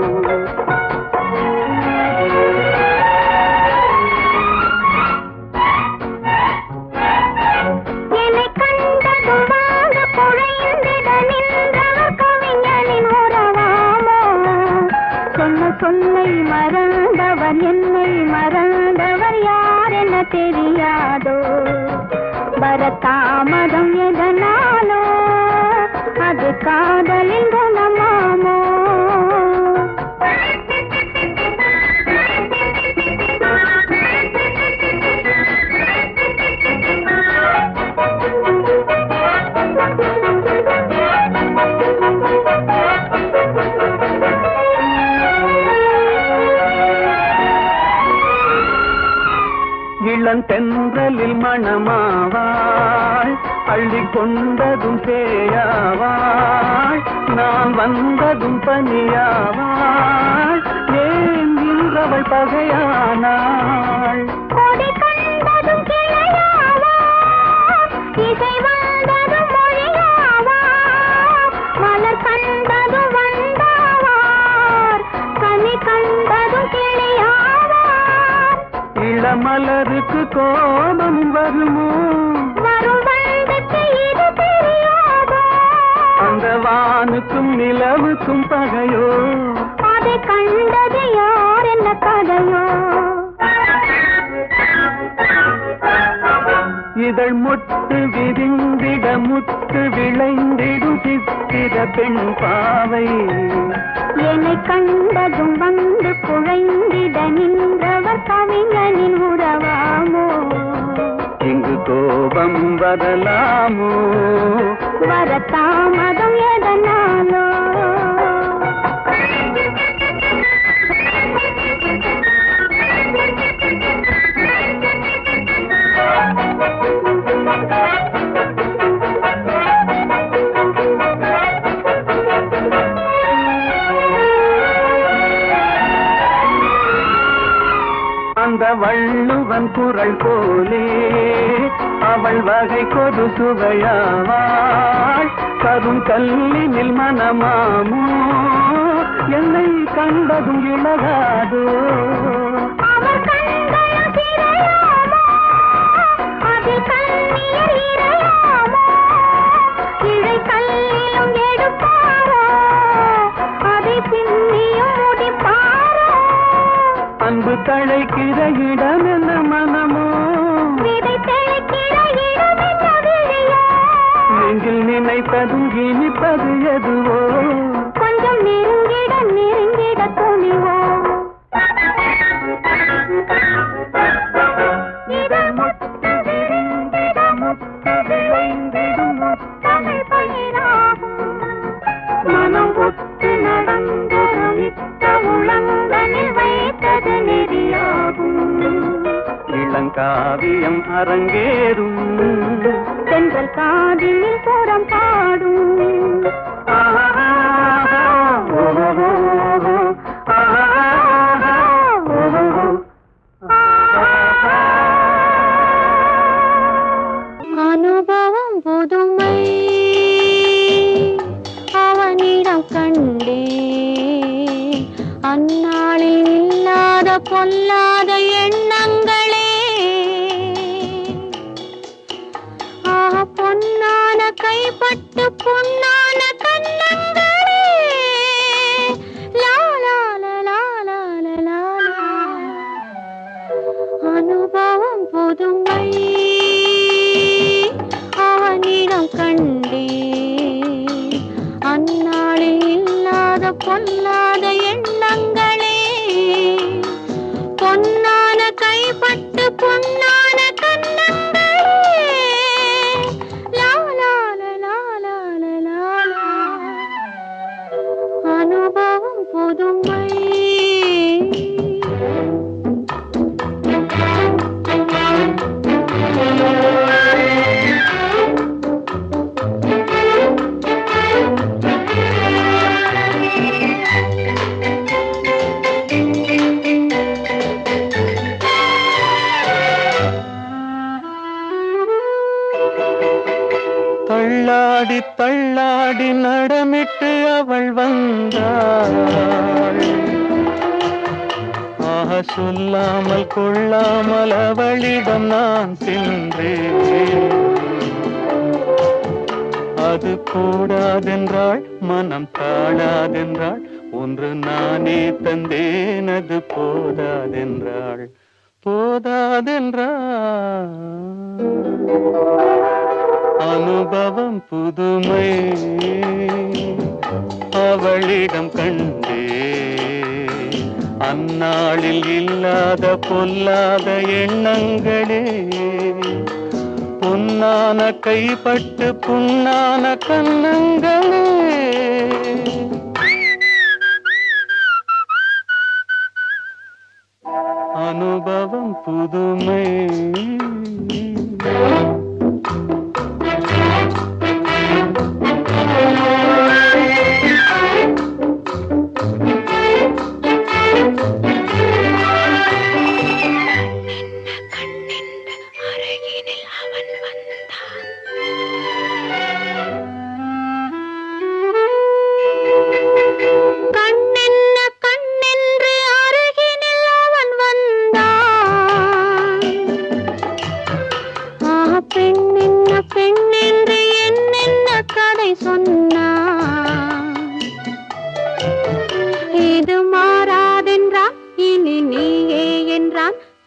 என்னை கண்டதும் வாங்க புழைந்திட நின்றவர் கவிஞனின் உறவாமோ சொன்ன சொல்லை மறந்தவர் என்னை மறந்தவர் யார் என தெரியாதோ வரத்தாமதம் எதனாலோ அது காதலின் குணமாமோ இளந்தென்றலில் மணமாவாள் அள்ளி கொண்டதும் சேயாவாள் நான் வந்ததும் பனியாவாள் ஏன் இன்றவள் பகையானாள் கொடி கண்டதும் கிளையாவா இசை வந்ததும் மொழியாவா மலர் கண்டதும் வந்தாவார் கனி கண்டதும் கிளியாவார் இளமலருக்கு கோபம் வருமோ வரும் வந்துக்கு இது தெரியாதோ அந்த வானுக்கும் நிலவுக்கும் பகையோ அதை கண்டது யார் என்ன கதையோ இதழ் முட்டு விரிந்திட முத்து விளைந்திடும் சித்திர பெண் பாவை என்னை கண்டதும் வந்து குழைந்திட நின்றவர் கவிஞனின் உறவாமோ இங்கு கோபம் வரலாமோ வரத்தாமதம் எதனாலோ அந்த வள்ளுவன் குரல் போலே அவள் வகை கொடு சுவையாவாள் கரும் கல்லினில் மனமாமோ என்னை கண்டதும் இழகாதோ அவர் கண்களும் சிறையாமோ அதில் கண்ணீர் இறையாமோ இழை கல்லிலும் எடுப்பாரோ அதை பின்னியும் முடிப்பாரோ அன்பு தழைக்கிற இடம் என்ன மனமோ விதை தெளிக்கிற இடமென்ன விழியோ நெஞ்சில் நினைப்பதும் இனிப்பது எதுவோ கொஞ்சம் நெருங்கிட நெருங்கிட துணிவோ இதழ் முத்து விரிந்திட முத்து விளைந்திடும் முத்தமிழ் பயிராகும் மனம் ஒத்து நடந்தொரு நித்த உளங்கனில் வைத்தது நெறியாகும் இளங்காவியம் அரங்கேறும் தென்றல் காதினில் புறம் பாடும் அனுபவம் புதுமை அவனிடம் கண்டே அந்நாளில் இல்லாத பொல்லாத எண்ணங்களே ஆஹ பொன்னான கைப்பட்டு பொன்னான கண்ணங்களே லா லா லா லா லா லா லா லா. அனுபவம் புதுமை அவனிடம் கண்டே அந்நாளில் இல்லாத பொல்லாத எண்ணங்களே பொன்னான கைப்பட்டு பொன்னான கண்ணங்களே லா லா லா லா லா லா லா லா. அனுபவம் புதுமை தள்ளாடி தள்ளாடி நடமிட்டு அவள் வந்தாள் ஆக சொல்லாமல் கொள்ளாமல் அவளிடம் நான் சென்றேன் அது கூடாதென்றாள் மனம் தாழாதென்றாள் ஒன்று நானே தந்தேன் அது போதாதென்றாள் போதாதென்றாள் அனுபவம் புதுமை அவளிடம் கண்டே அந்நாளில் இல்லாத பொல்லாத எண்ணங்களே பொன்னான கைப்பட்டு புண்ணான கண்ணங்களே அனுபவம் புதுமை கண்ணென்ன கண்ணென்று அருகினில் அவன் வந்தான்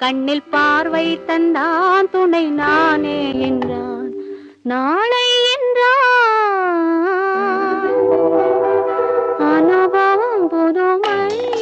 கண்ணில் பார்வை தந்தான் துணை நானே என்றான் நாளை என்றான் அனுபவம் புதுமை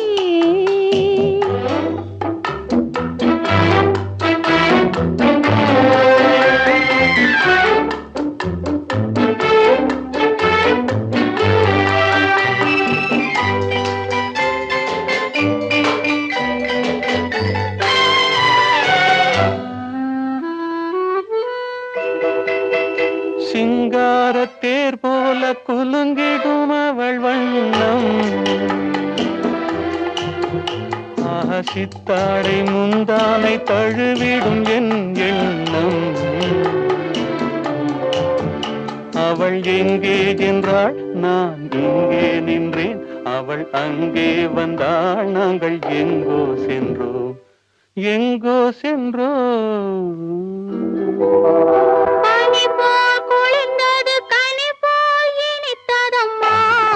சிங்காரத்தேர் போல குலுங்கிடும் அவள் வண்ணம் ஆக சித்தாடை முந்தானை தழுவிடும் என் எண்ணம் அவள் எங்கே என்றாள் நான் இங்கே நின்றேன் அவள் அங்கே வந்தாள் நாங்கள் எங்கோ சென்றோம் எங்கோ சென்றோம் பனி போல் குளிர்ந்தது கனி போல் இனித்ததம்மா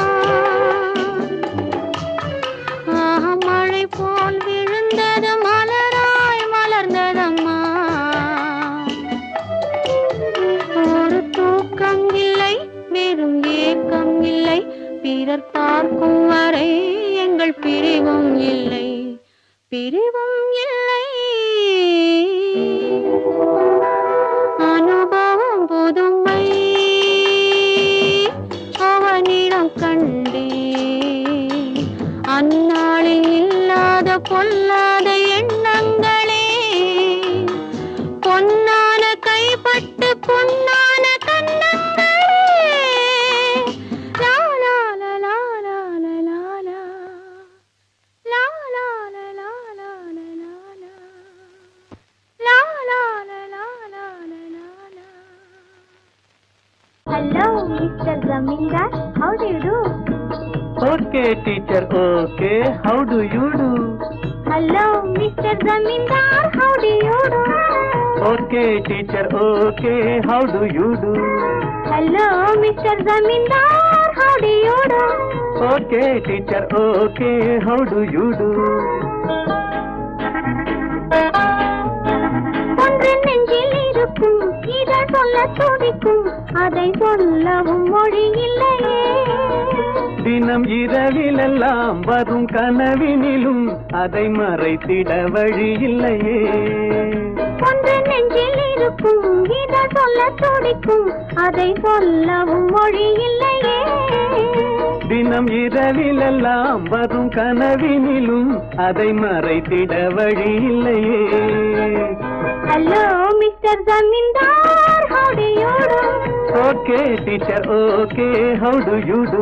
ஆஹா, மழை போல் விழுந்தது மலராய் மலர்ந்ததம்மா ஒரு தூக்கம் இல்லை வெறும் ஏக்கம் இல்லை பிறர் பார்க்கும் வரை எங்கள் பிரிவும் இல்லை பிரிவும் இல்லை அனுபவம் புதுமை அவனிடம் கண்டே அந்நாளில் இல்லாத பொல்லாத எண்ணங்களே பொன்னான கைப்பட்டு பொன்னான கண்ணங்களே லா லா லா லா லா லா லா லா லா லா லா லா லா லா லா La la la la la la la la. Hello, Mr. Zamindar. How do you do? Okay teacher okay how do you do Hello, Mr. Zamindar. How do you do? Okay teacher okay how do you do Hello, Mr. Zamindar. How do you do? Okay teacher okay how do you do ஒன்று நெஞ்சில் இருக்கும் இதழ் சொல்ல துடிக்கும் அதை சொல்லவும் மொழி இல்லையே தினம் இரவிலெல்லாம் வரும் கனவினிலும் அதை மறைத்திட வழி இல்லையே ஒன்று நெஞ்சில் இருக்கும் இதழ் சொல்ல துடிக்கும் அதை சொல்லவும் மொழி இல்லையே தினம் இரவிலெல்லாம் வரும் கனவினிலும் அதை மறைத்திட வழி இல்லையே ஹலோ மிஸ்டர் ஜமீன்தார் how do you do? Okay teacher okay how do you do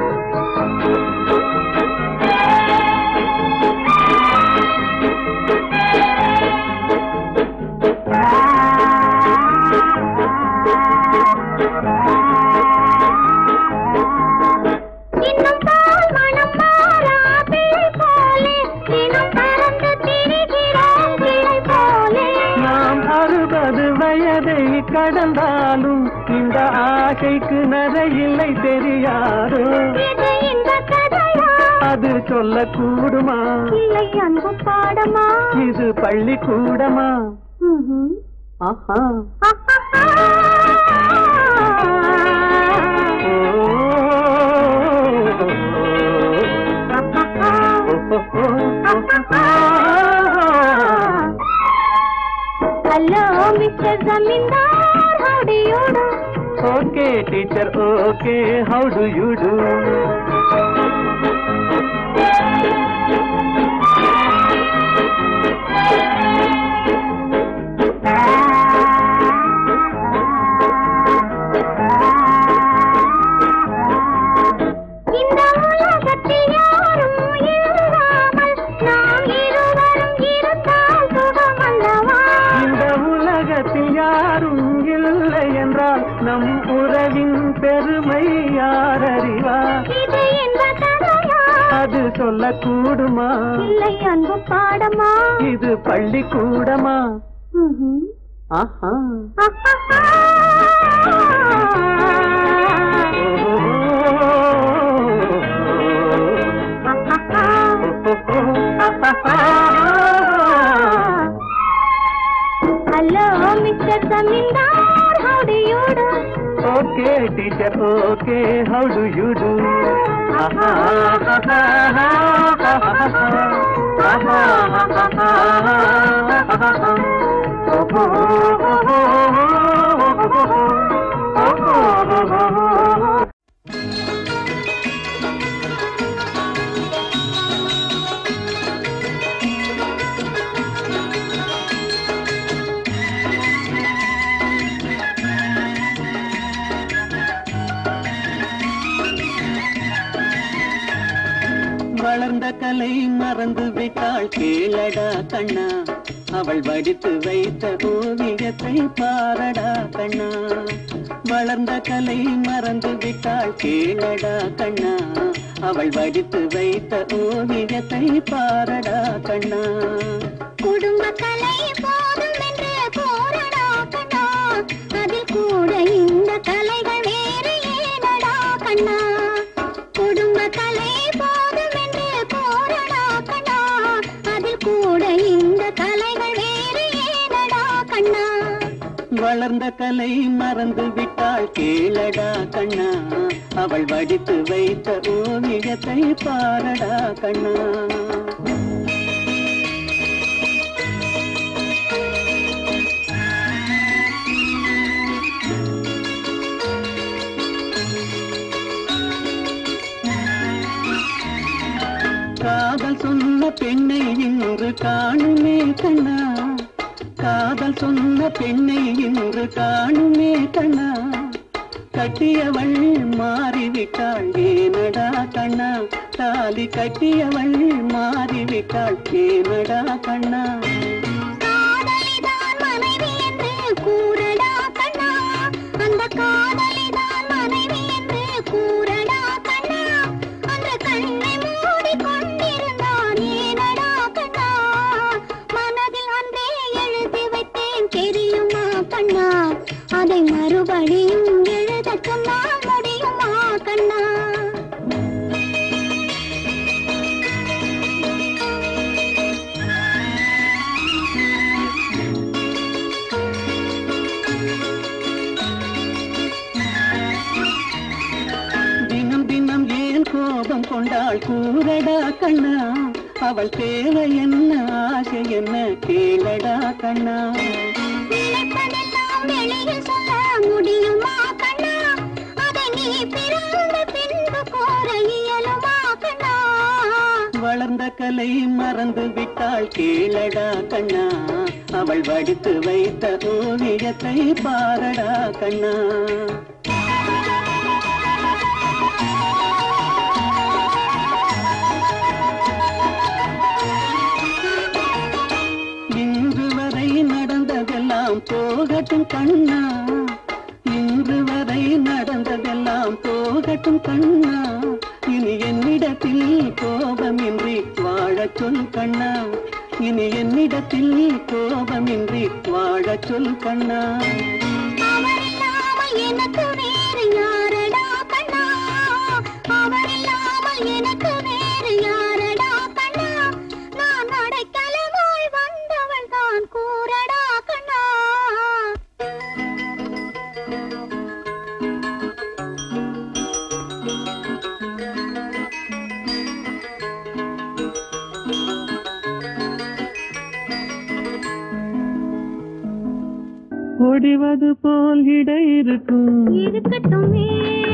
இன்னும் பால் மனம் மாறா பிள்ளை போலே தினம் பறந்து திரிகிறோம் கிளை போலே நாம் அறுபது வயதை கடந்தாலும் இந்த ஆசைக்கு நரையில்லை தெரியாதோ இது இந்த கதையா அது சொல்லக்கூடுமா இல்லை அன்பு பாடமா இது பள்ளிக்கூடமா ம்ஹும். ஆஹா ஹலோ மிஸ்டர் ஜமீன்தார் how do you do? Okay teacher okay how do you do இந்த உலகத்தில் யாரும் இல்லாமல் நாம் இருவரும் இருந்தால் சுகம் அல்லவா இந்த உலகத்தில் யாரும் இல்லை என்றால் நம் உறவின் பெருமை யார் அறிவார் இது இந்த கதையா அது சொல்லக்கூடுமா இல்லை அன்பு பாடமா இது பள்ளிக்கூடமா ம்ஹும். ஆஹா வளர்ந்த கலை மறந்து விட்டாள் கேளடா கண்ணா அவள் வடித்து வைத்த ஓவியத்தை பாரடா கண்ணா வளர்ந்த கலை மறந்து விட்டாள் கேளடா கண்ணா அவள் வடித்து வைத்த ஓவியத்தை பாரடா கண்ணா குடும்ப கலை போதும் என்று போரடா கண்ணா அதில் கூட இந்த கலைகள் வேறு ஏனடா கண்ணா குடும்ப கலை போதும் என்று போரடா கண்ணா அதில் கூட இந்த கலைகள் வேறு ஏனடா கண்ணா வளர்ந்த கலை மறந்து விட்டாள் கேளடா கண்ணா அவள் வடித்து வைத்த ஓவியத்தை பாரடா கண்ணா காதல் சொன்ன பெண்ணை இன்று காணுமே கண்ணா காதல் சொன்ன பெண்ணை இன்று காணுமே கண்ணா கட்டியவள் மாறிவிட்டாள் ஏனடா கண்ணா தாலி கட்டியவள் மாறிவிட்டாள் ஏனடா கண்ணா காதலிதான் மனைவி என்று கூறடா கண்ணா அந்த காதலிதான் மனைவி என்று கூறடா கண்ணா அந்த கண்ணை மூடி கொண்டிருந்தான் ஏனடா கண்ணா மனதில் அன்றே எழுதி வைத்தேன் தெரியுமா கண்ணா அதை மறுபடியும் எழுத சொன்னால் முடியுமா கண்ணா தினம் தினம் ஏன் கோபம் கொண்டாள் கூறடா கண்ணா அவள் தேவை என்ன ஆசை என்ன கேளடா கண்ணா நினைப்பதெல்லாம் வெளியில் சொல்ல முடியுமா கண்ணா அதை நீ பிறந்த பின்பு கோர இயலுமா கண்ணா வளர்ந்த கலை மறந்து விட்டாள் கேளடா கண்ணா அவள் வடித்து வைத்த ஓவியத்தை பாரடா கண்ணா இன்று வரை நடந்ததெல்லாம் போகட்டும் கண்ணா இன்று வரை நடந்ததெல்லாம் போகட்டும் கண்ணா இனி என்னிடத்தில் கோபமின்றி வாழச் சொல் கண்ணா இனி என்னிடத்தில் கோபமின்றி வாழச் சொல் கண்ணா அவர் இல்லாமல் எனக்கு வேறு யாரடா கண்ணா அவர் இல்லாமல் எனக்கு வேறு யாரடா கண்ணா நான் அடைக்கலமாய் வந்தவள் தான் கூறடா கண்ணா ஒடிவது போல் இடை இருக்கும் இருக்கட்டுமே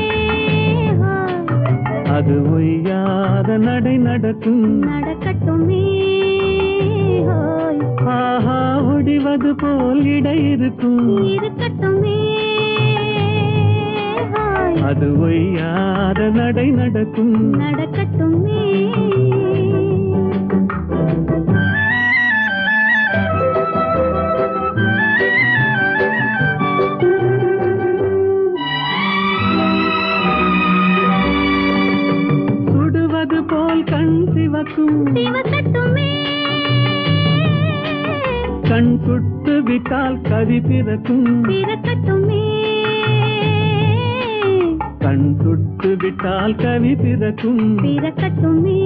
அது ஒய்யாத நடை நடக்கும் நடக்கட்டுமே ஹோய் ஆஹா ஒடிவது போல் இடை இருக்கும் இருக்கட்டுமே ஹோய் அது ஒய்யாத நடை நடக்கும் நடக்கட்டுமே சுடுவது போல் கண் சிவக்கும் சிவக்கட்டுமே கண் சுட்டு விட்டால் கவி பிறக்கும் பிறக்கட்டுமே கண் சுட்டு விட்டால் கவி பிறக்கும் பிறக்கட்டுமே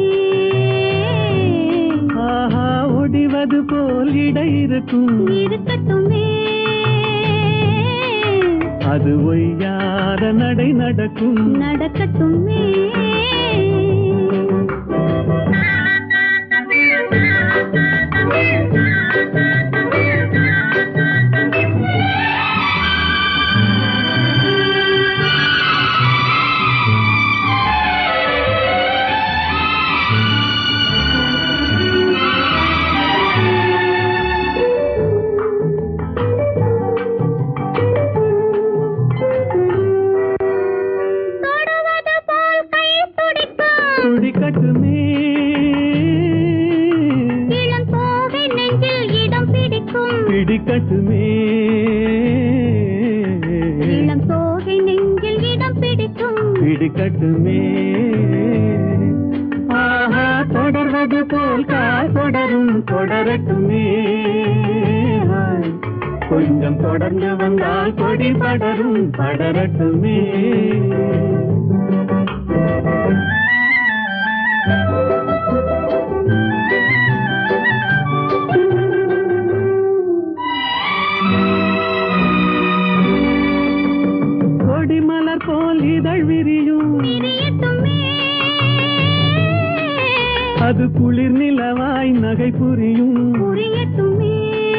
ஆஹா ஒடிவது போல் இடை இருக்கும் இருக்கட்டுமே அது ஒய்யாத நடை நடக்கும் நடக்கட்டுமே கொடி கட்டுமே இளம் தோகை நெஞ்சில் இடம் பிடிக்கும் பிடிக்கட்டுமே இளம் தோகை நெஞ்சில் இடம் பிடிக்கும் பிடிக்கட்டுமே ஆஹா தொடர்வது போல் கால் தொடரும் தொடரட்டுமே ஹாய். கொஞ்சம் தொடர்ந்து வந்தால் கொடி படரும் படரட்டுமே கொடிமலர் போல் இதழ் விரியும் பிரியட்டுமே அது குளிர் நிலவாய் நகை புரியும் புரியட்டுமே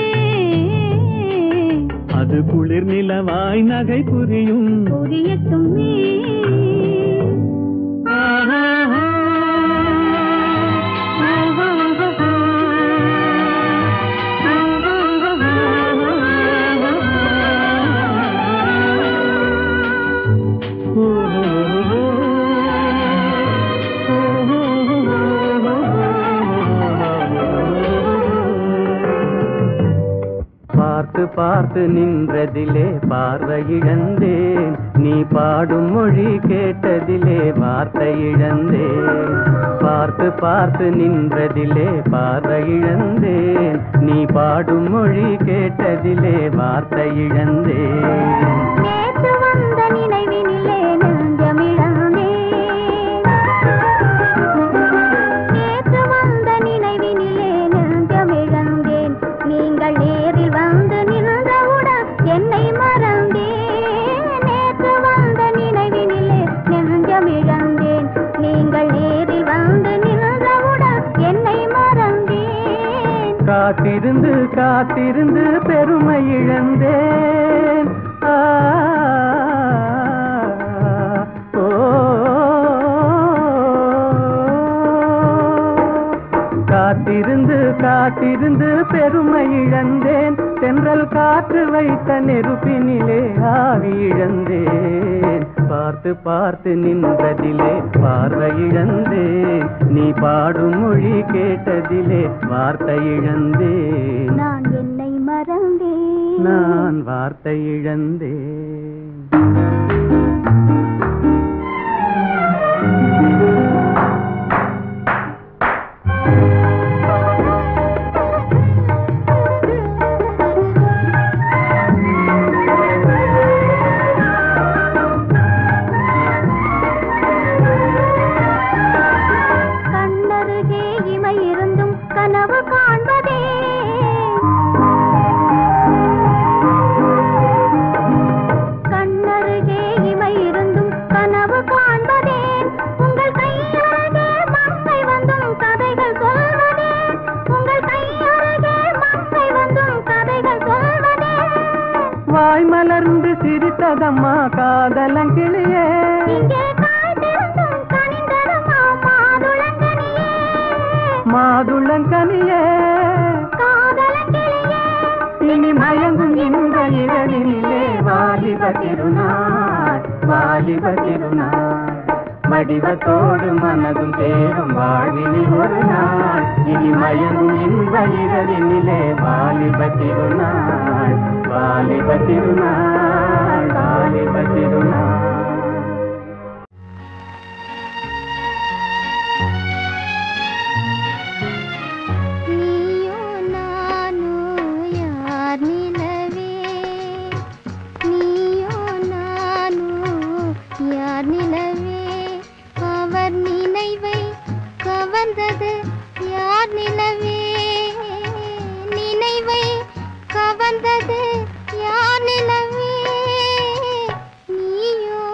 அது குளிர் நிலவாய் நகை புரியும் புரியட்டுமே பார்த்து பார்த்து நின்றதிலே பார்வை இழந்தேன் நீ பாடும் மொழி கேட்டதிலே வார்த்தை இழந்தேன் பார்த்து பார்த்து நின்றதிலே பார்வை இழந்தேன் நீ பாடும் மொழி கேட்டதிலே வார்த்தை இழந்தேன் நேற்று வந்த நினைவினிலே நெஞ்சமிழந்தேன் நேற்று வந்த நினைவினிலே நெஞ்சமிழந்தேன் நீங்கள் நேரில் வந்து நின்றவுடன் என்னை மறந்தேன் நேற்று வந்த நினைவினிலே நெஞ்சமிழந்தேன் நீங்கள் நேரில் வந்து நின்றவுடன் என்னை மறந்தேன் காத்திருந்து காத்திருந்து பெருமை இழந்தேன் ஆ, ஓ, காத்திருந்து காத்திருந்து பெருமை இழந்தேன் தென்றல் காற்று வைத்த நெருப்பினிலே ஆவி இழந்தேன் பார்த்து பார்த்து நின்றதிலே பார்வை இழந்தேன் நீ பாடும் மொழி கேட்டதிலே வார்த்தை இழந்தேன் நான் என்னை மறந்தேன் நான் வார்த்தை இழந்தேன் கண்ணருகே இமை இருந்தும் கனவு காண்பதே கண்ணருகே இமை இருந்தும் கனவு காண்பதே உங்கள் கையருகே மங்கை வந்தும் கதைகள் சொல்வதே உங்கள் கையருகே மங்கை வந்தும் கதைகள் சொல்வதே வாய் மலர்ந்து சிரித்ததம்மா காதலங்கிளியே இங்கே காய்ந்திருந்தும் கனிந்ததுமா மாதுளங்கனியே மாதுளங்கனியே காதலங்கிளியே இனி மயங்கும் இந்த இரவினிலே வாலிப திருநாள் வாலிப திருநாள் வடிவத்தோடு மனதும் தேரும் வாழ்வினில் ஒரு நாள் இனி மயங்கும் இந்த இரவினிலே வாலிப திருநாள் வாலிப திருநாள் வாலிப திருநாள் நீயோ நானோ யார் நிலவே நீயோ நானோ யார் நிலவே அவர் நினைவை கவர்ந்தது யார் நிலவே நினைவை கவர்ந்தது யார் நிலவே நீயோ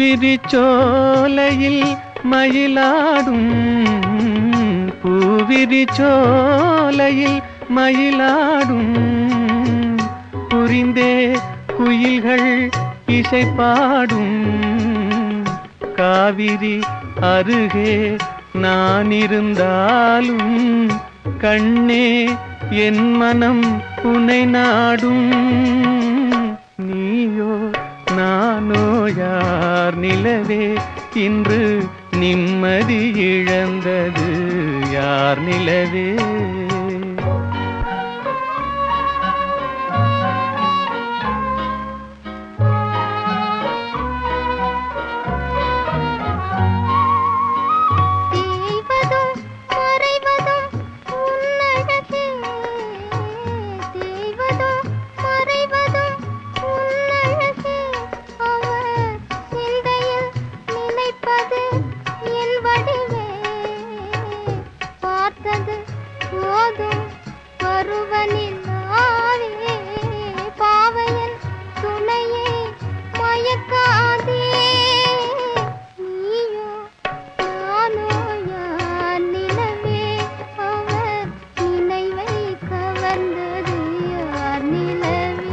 பூவிரிச்சோலையில் மயிலாடும் பூவிரிச்சோலையில் மயிலாடும் புரிந்தே குயில்கள் இசை பாடும் காவிரி அருகே நான் இருந்தாலும் கண்ணே என் மனம் உனை நாடும் நீயோ நானோ யார் நிலவே இன்று நிம்மதி இழந்தது யார் நிலவே தேய்வதும் மறைவதும் உன்னழகே தேய்வதும் மறைவதும் உன்னழகே அவர் சிந்தையில் நினைப்பது என் வடிவே பார்த்தது போதும் பருவனில் ஆவே பாவையன் துணையே மயக்காதே நீயோ நானோ யார் நிலவே அவர் நினைவை கவர்ந்தது யார் நிலவே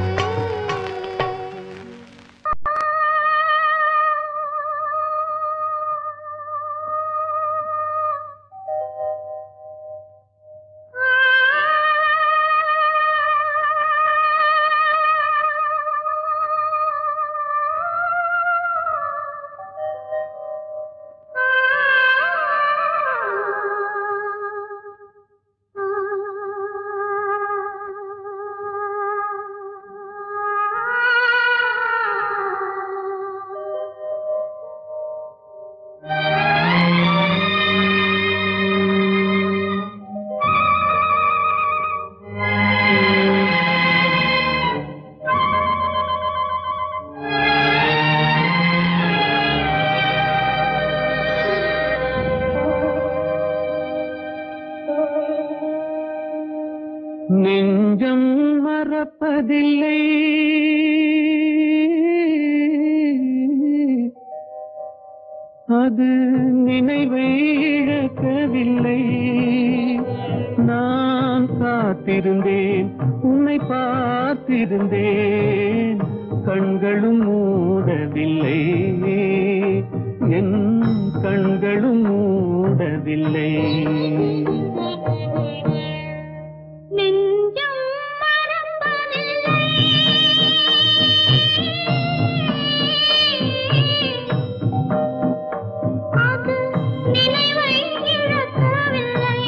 நெஞ்சம் மறப்பதில்லை அது நினைவை இழக்கவில்லை நான் காத்திருந்தேன் உன்னை பார்த்திருந்தேன் கண்களும் மூடவில்லை என் கண்களும் மூடவில்லை நெஞ்சம் மறப்பதில்லை அது நினைவை இழக்கவில்லை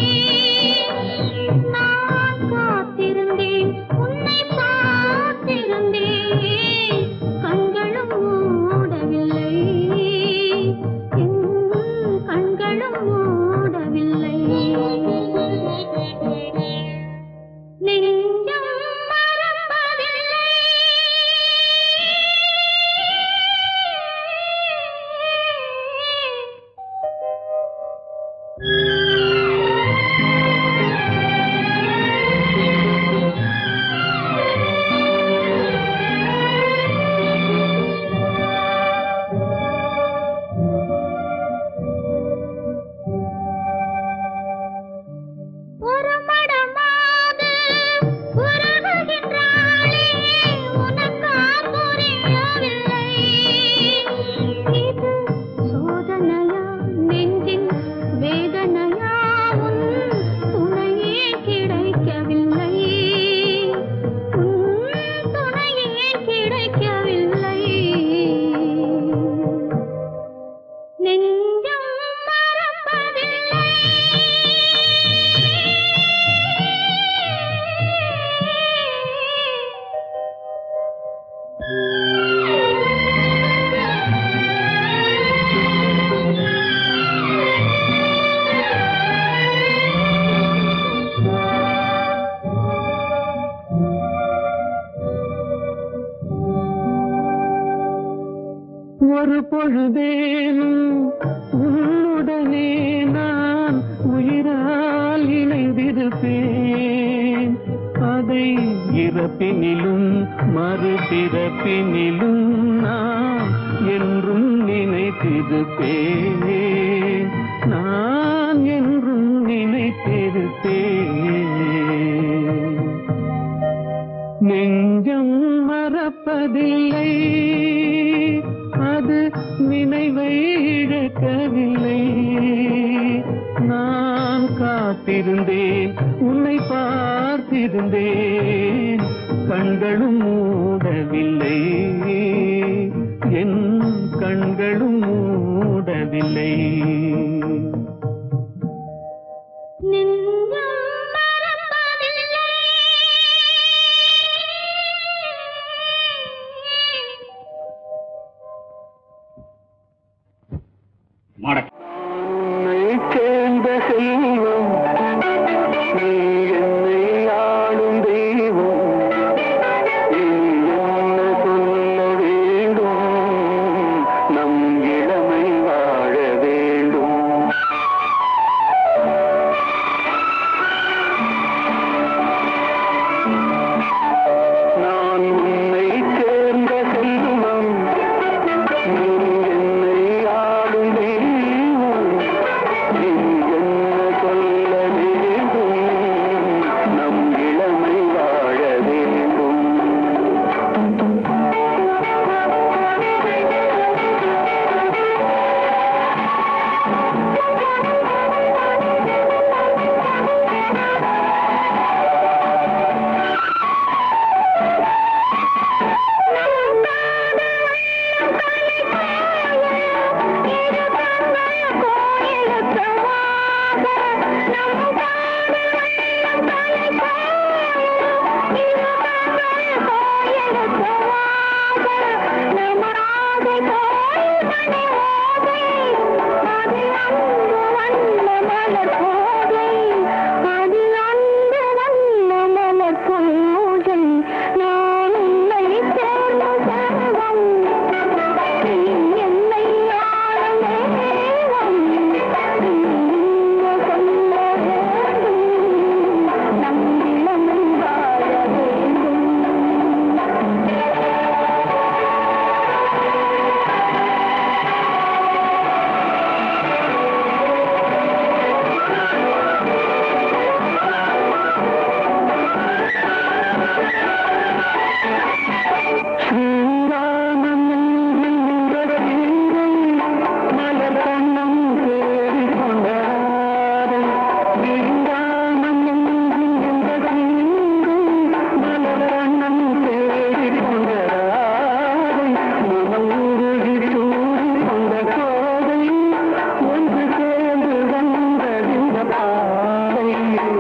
நான் காத்திருந்தேன் உன்னை பார்த்திருந்தேன் கண்களும் மூடவில்லை என் கண்களும் மூடவில்லை நெஞ்சம் மறப்பதில்லை ஒரு மடமாக உருகுகின்றாளே உனக்கா புரியவில்லை இது சோதனையா நெஞ்சின் வேதனையா உன் துணையே கிடைக்கவில்லை உன் துணையே கிடைக்கவில்லை நெஞ்சம் மறப்பதில்லை ஒரு பொழுதேனும் உன்னுடனே நான் உயிரால் இணைந்திருப்பேன் அதை இறப்பினிலும் மறுபிறப்பினிலும் நான் என்றும் நினை நினைத்திருப்பேன் நான் என்றும் நினைத்திருப்பேன் நெஞ்சம் மறப்பதில்லை அது நினைவை இழக்கவில்லை நான் காத்திருந்தேன் உன்னை பார்த்திருந்தேன் கண்களும் மூடவில்லை என் கண்களும் மூடவில்லை நெஞ்சம் மறப்பதில்லை உன்னை சேர்ந்த செல்வம் நீ என்னை ஆளும் தெய்வம் நீ என்ன சொல்ல வேண்டும் நம் இளமை வாழ வேண்டும் நான் உன்னை சேர்ந்த செல்வம் நீ என்னை ஆளும் தெய்வம் நீ என்ன சொல்ல வேண்டும் நம் இளமை வாழ வேண்டும் நான் உன்னை சேர்ந்த சர்வம் நீ என்னை ஆளும் தெய்வம். நீ என்ன சொல்ல வேண்டும்? நம் இளமை வாழ வேண்டும் ஸ்ரீராமன் என்ற சீதை மலர் கண்ணம் தேடி கொண்டாரை ஸ்ரீராமன் என்ற சீதை மலர் கண்ணம் தேடி கொண்டாரை மனமுருகி சூடி கொண்ட கோதை ஒன்று சேர்ந்து வந்ததிந்த பாறை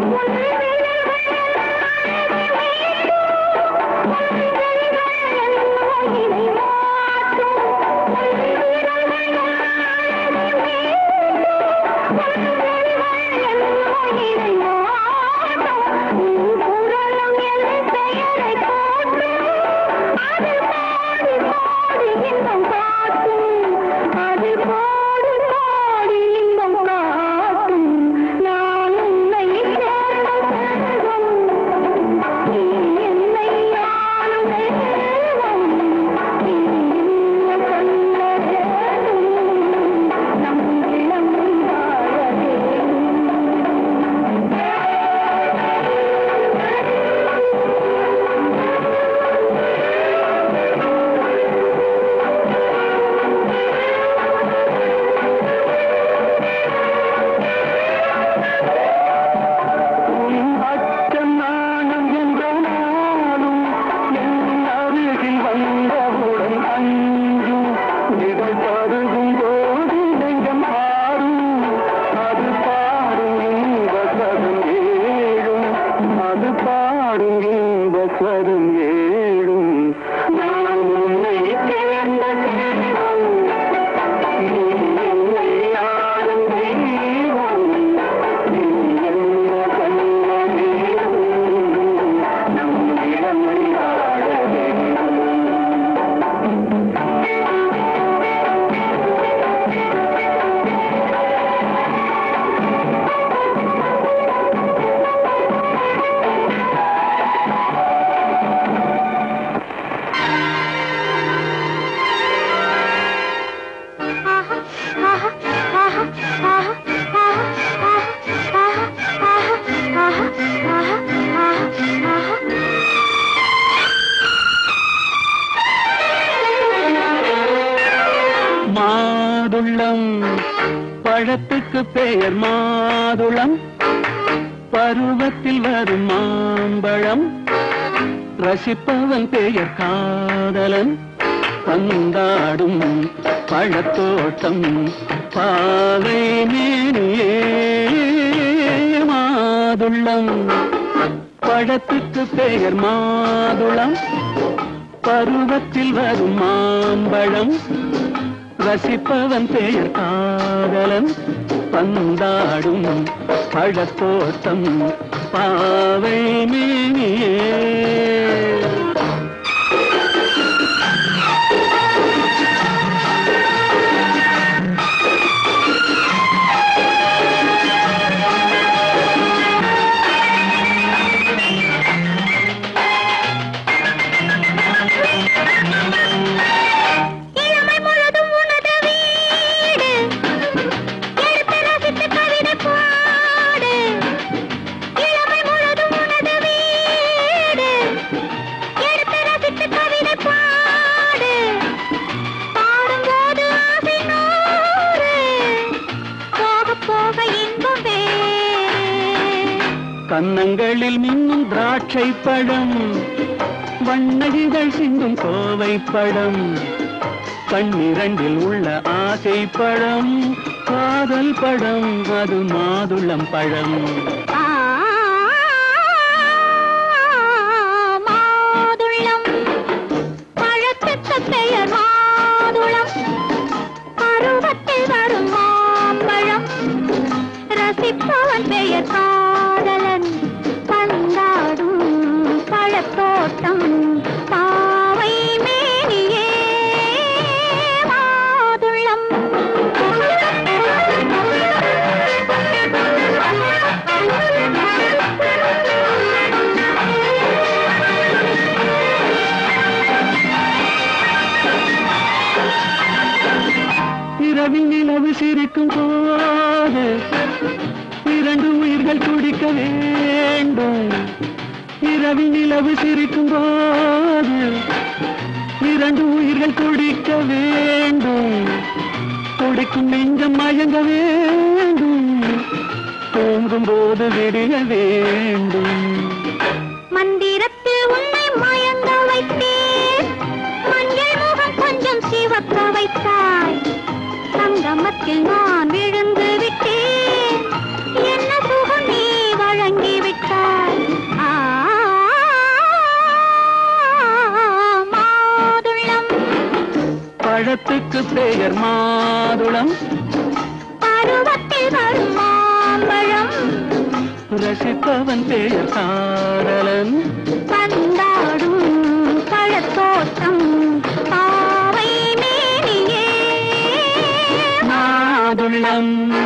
அது பாடு பாடி இன்பம் காட்டும் நான் உன்னை சேர்ந்த செல்வம் நீ என்னை ஆளும் தெய்வம். நீ என்ன சொல்ல வேண்டும்? நம் இளமை வாழ பழத்துக்கு பெயர் மாதுளம் பருவத்தில் வரும் மாம்பழம் ரசிப்பவன் பெயர் காதலன் பந்தாடும் பழத்தோட்டம் பாவை மேனியே மாதுளம் பழத்துக்கு பெயர் மாதுளம் பருவத்தில் வரும் மாம்பழம் ரசிப்பவன் பெயர் காதலன் பந்தாடும் பழத்தோட்டம் பாவை மேனியே இளமை முழுதும் உனது வீடு எடுத்து ரசித்து கவிதை பாடு இளமை முழுதும் உனது வீடு எடுத்து ரசித்து கவிதை பாடு பாடும்போது ஆசை நூறு போக போக இன்பம் வேறு கன்னங்களில் மின்னும் திராட்சை பழம் வண்ணகிகள் சிந்தும் கோவை பழம் கண்ணிரண்டில் உள்ள ஆசை பழம் காதல் பழம் அது மாதுளம் பழம் ஆ மாதுளம் பழத்துக்கு பெயர் மாதுளம் பருவத்தில் வரும் மாம்பழம் ரசிப்பவன் பெயர் காதலன் பந்தாடும் பழத்தோட்டம் பாவை மேனியே மாதுளம் இரவி நிலவு சிரிக்கும் போது இரண்டு உயிர்கள் துடிக்க வேண்டும் இரவி நிலவு சிரிக்கும் போது இரண்டு உயிர்கள் துடிக்க வேண்டும் துடிக்கும் நெஞ்சம் மயங்க வேண்டும் தூங்கும் போது விடிய வேண்டும் மந்திரத்தில் உன்னை மயங்க வைத்தேன் மஞ்சள் முகம் கொஞ்சம் சிவக்க வைத்தாய் சங்கமத்தில் நான் விழுந்து விட்டேன் என்ன சுகம் நீ வழங்கி விட்டாய் ஆ, மாதுளம் பழத்துக்கு பெயர் மாதுளம் பருவத்தில் வரும் மாம்பழம் ரசிப்பவன் பெயர் காதலன் பந்தாடும் பழத்தோட்டம் பாவை மேனியே மாதுளம்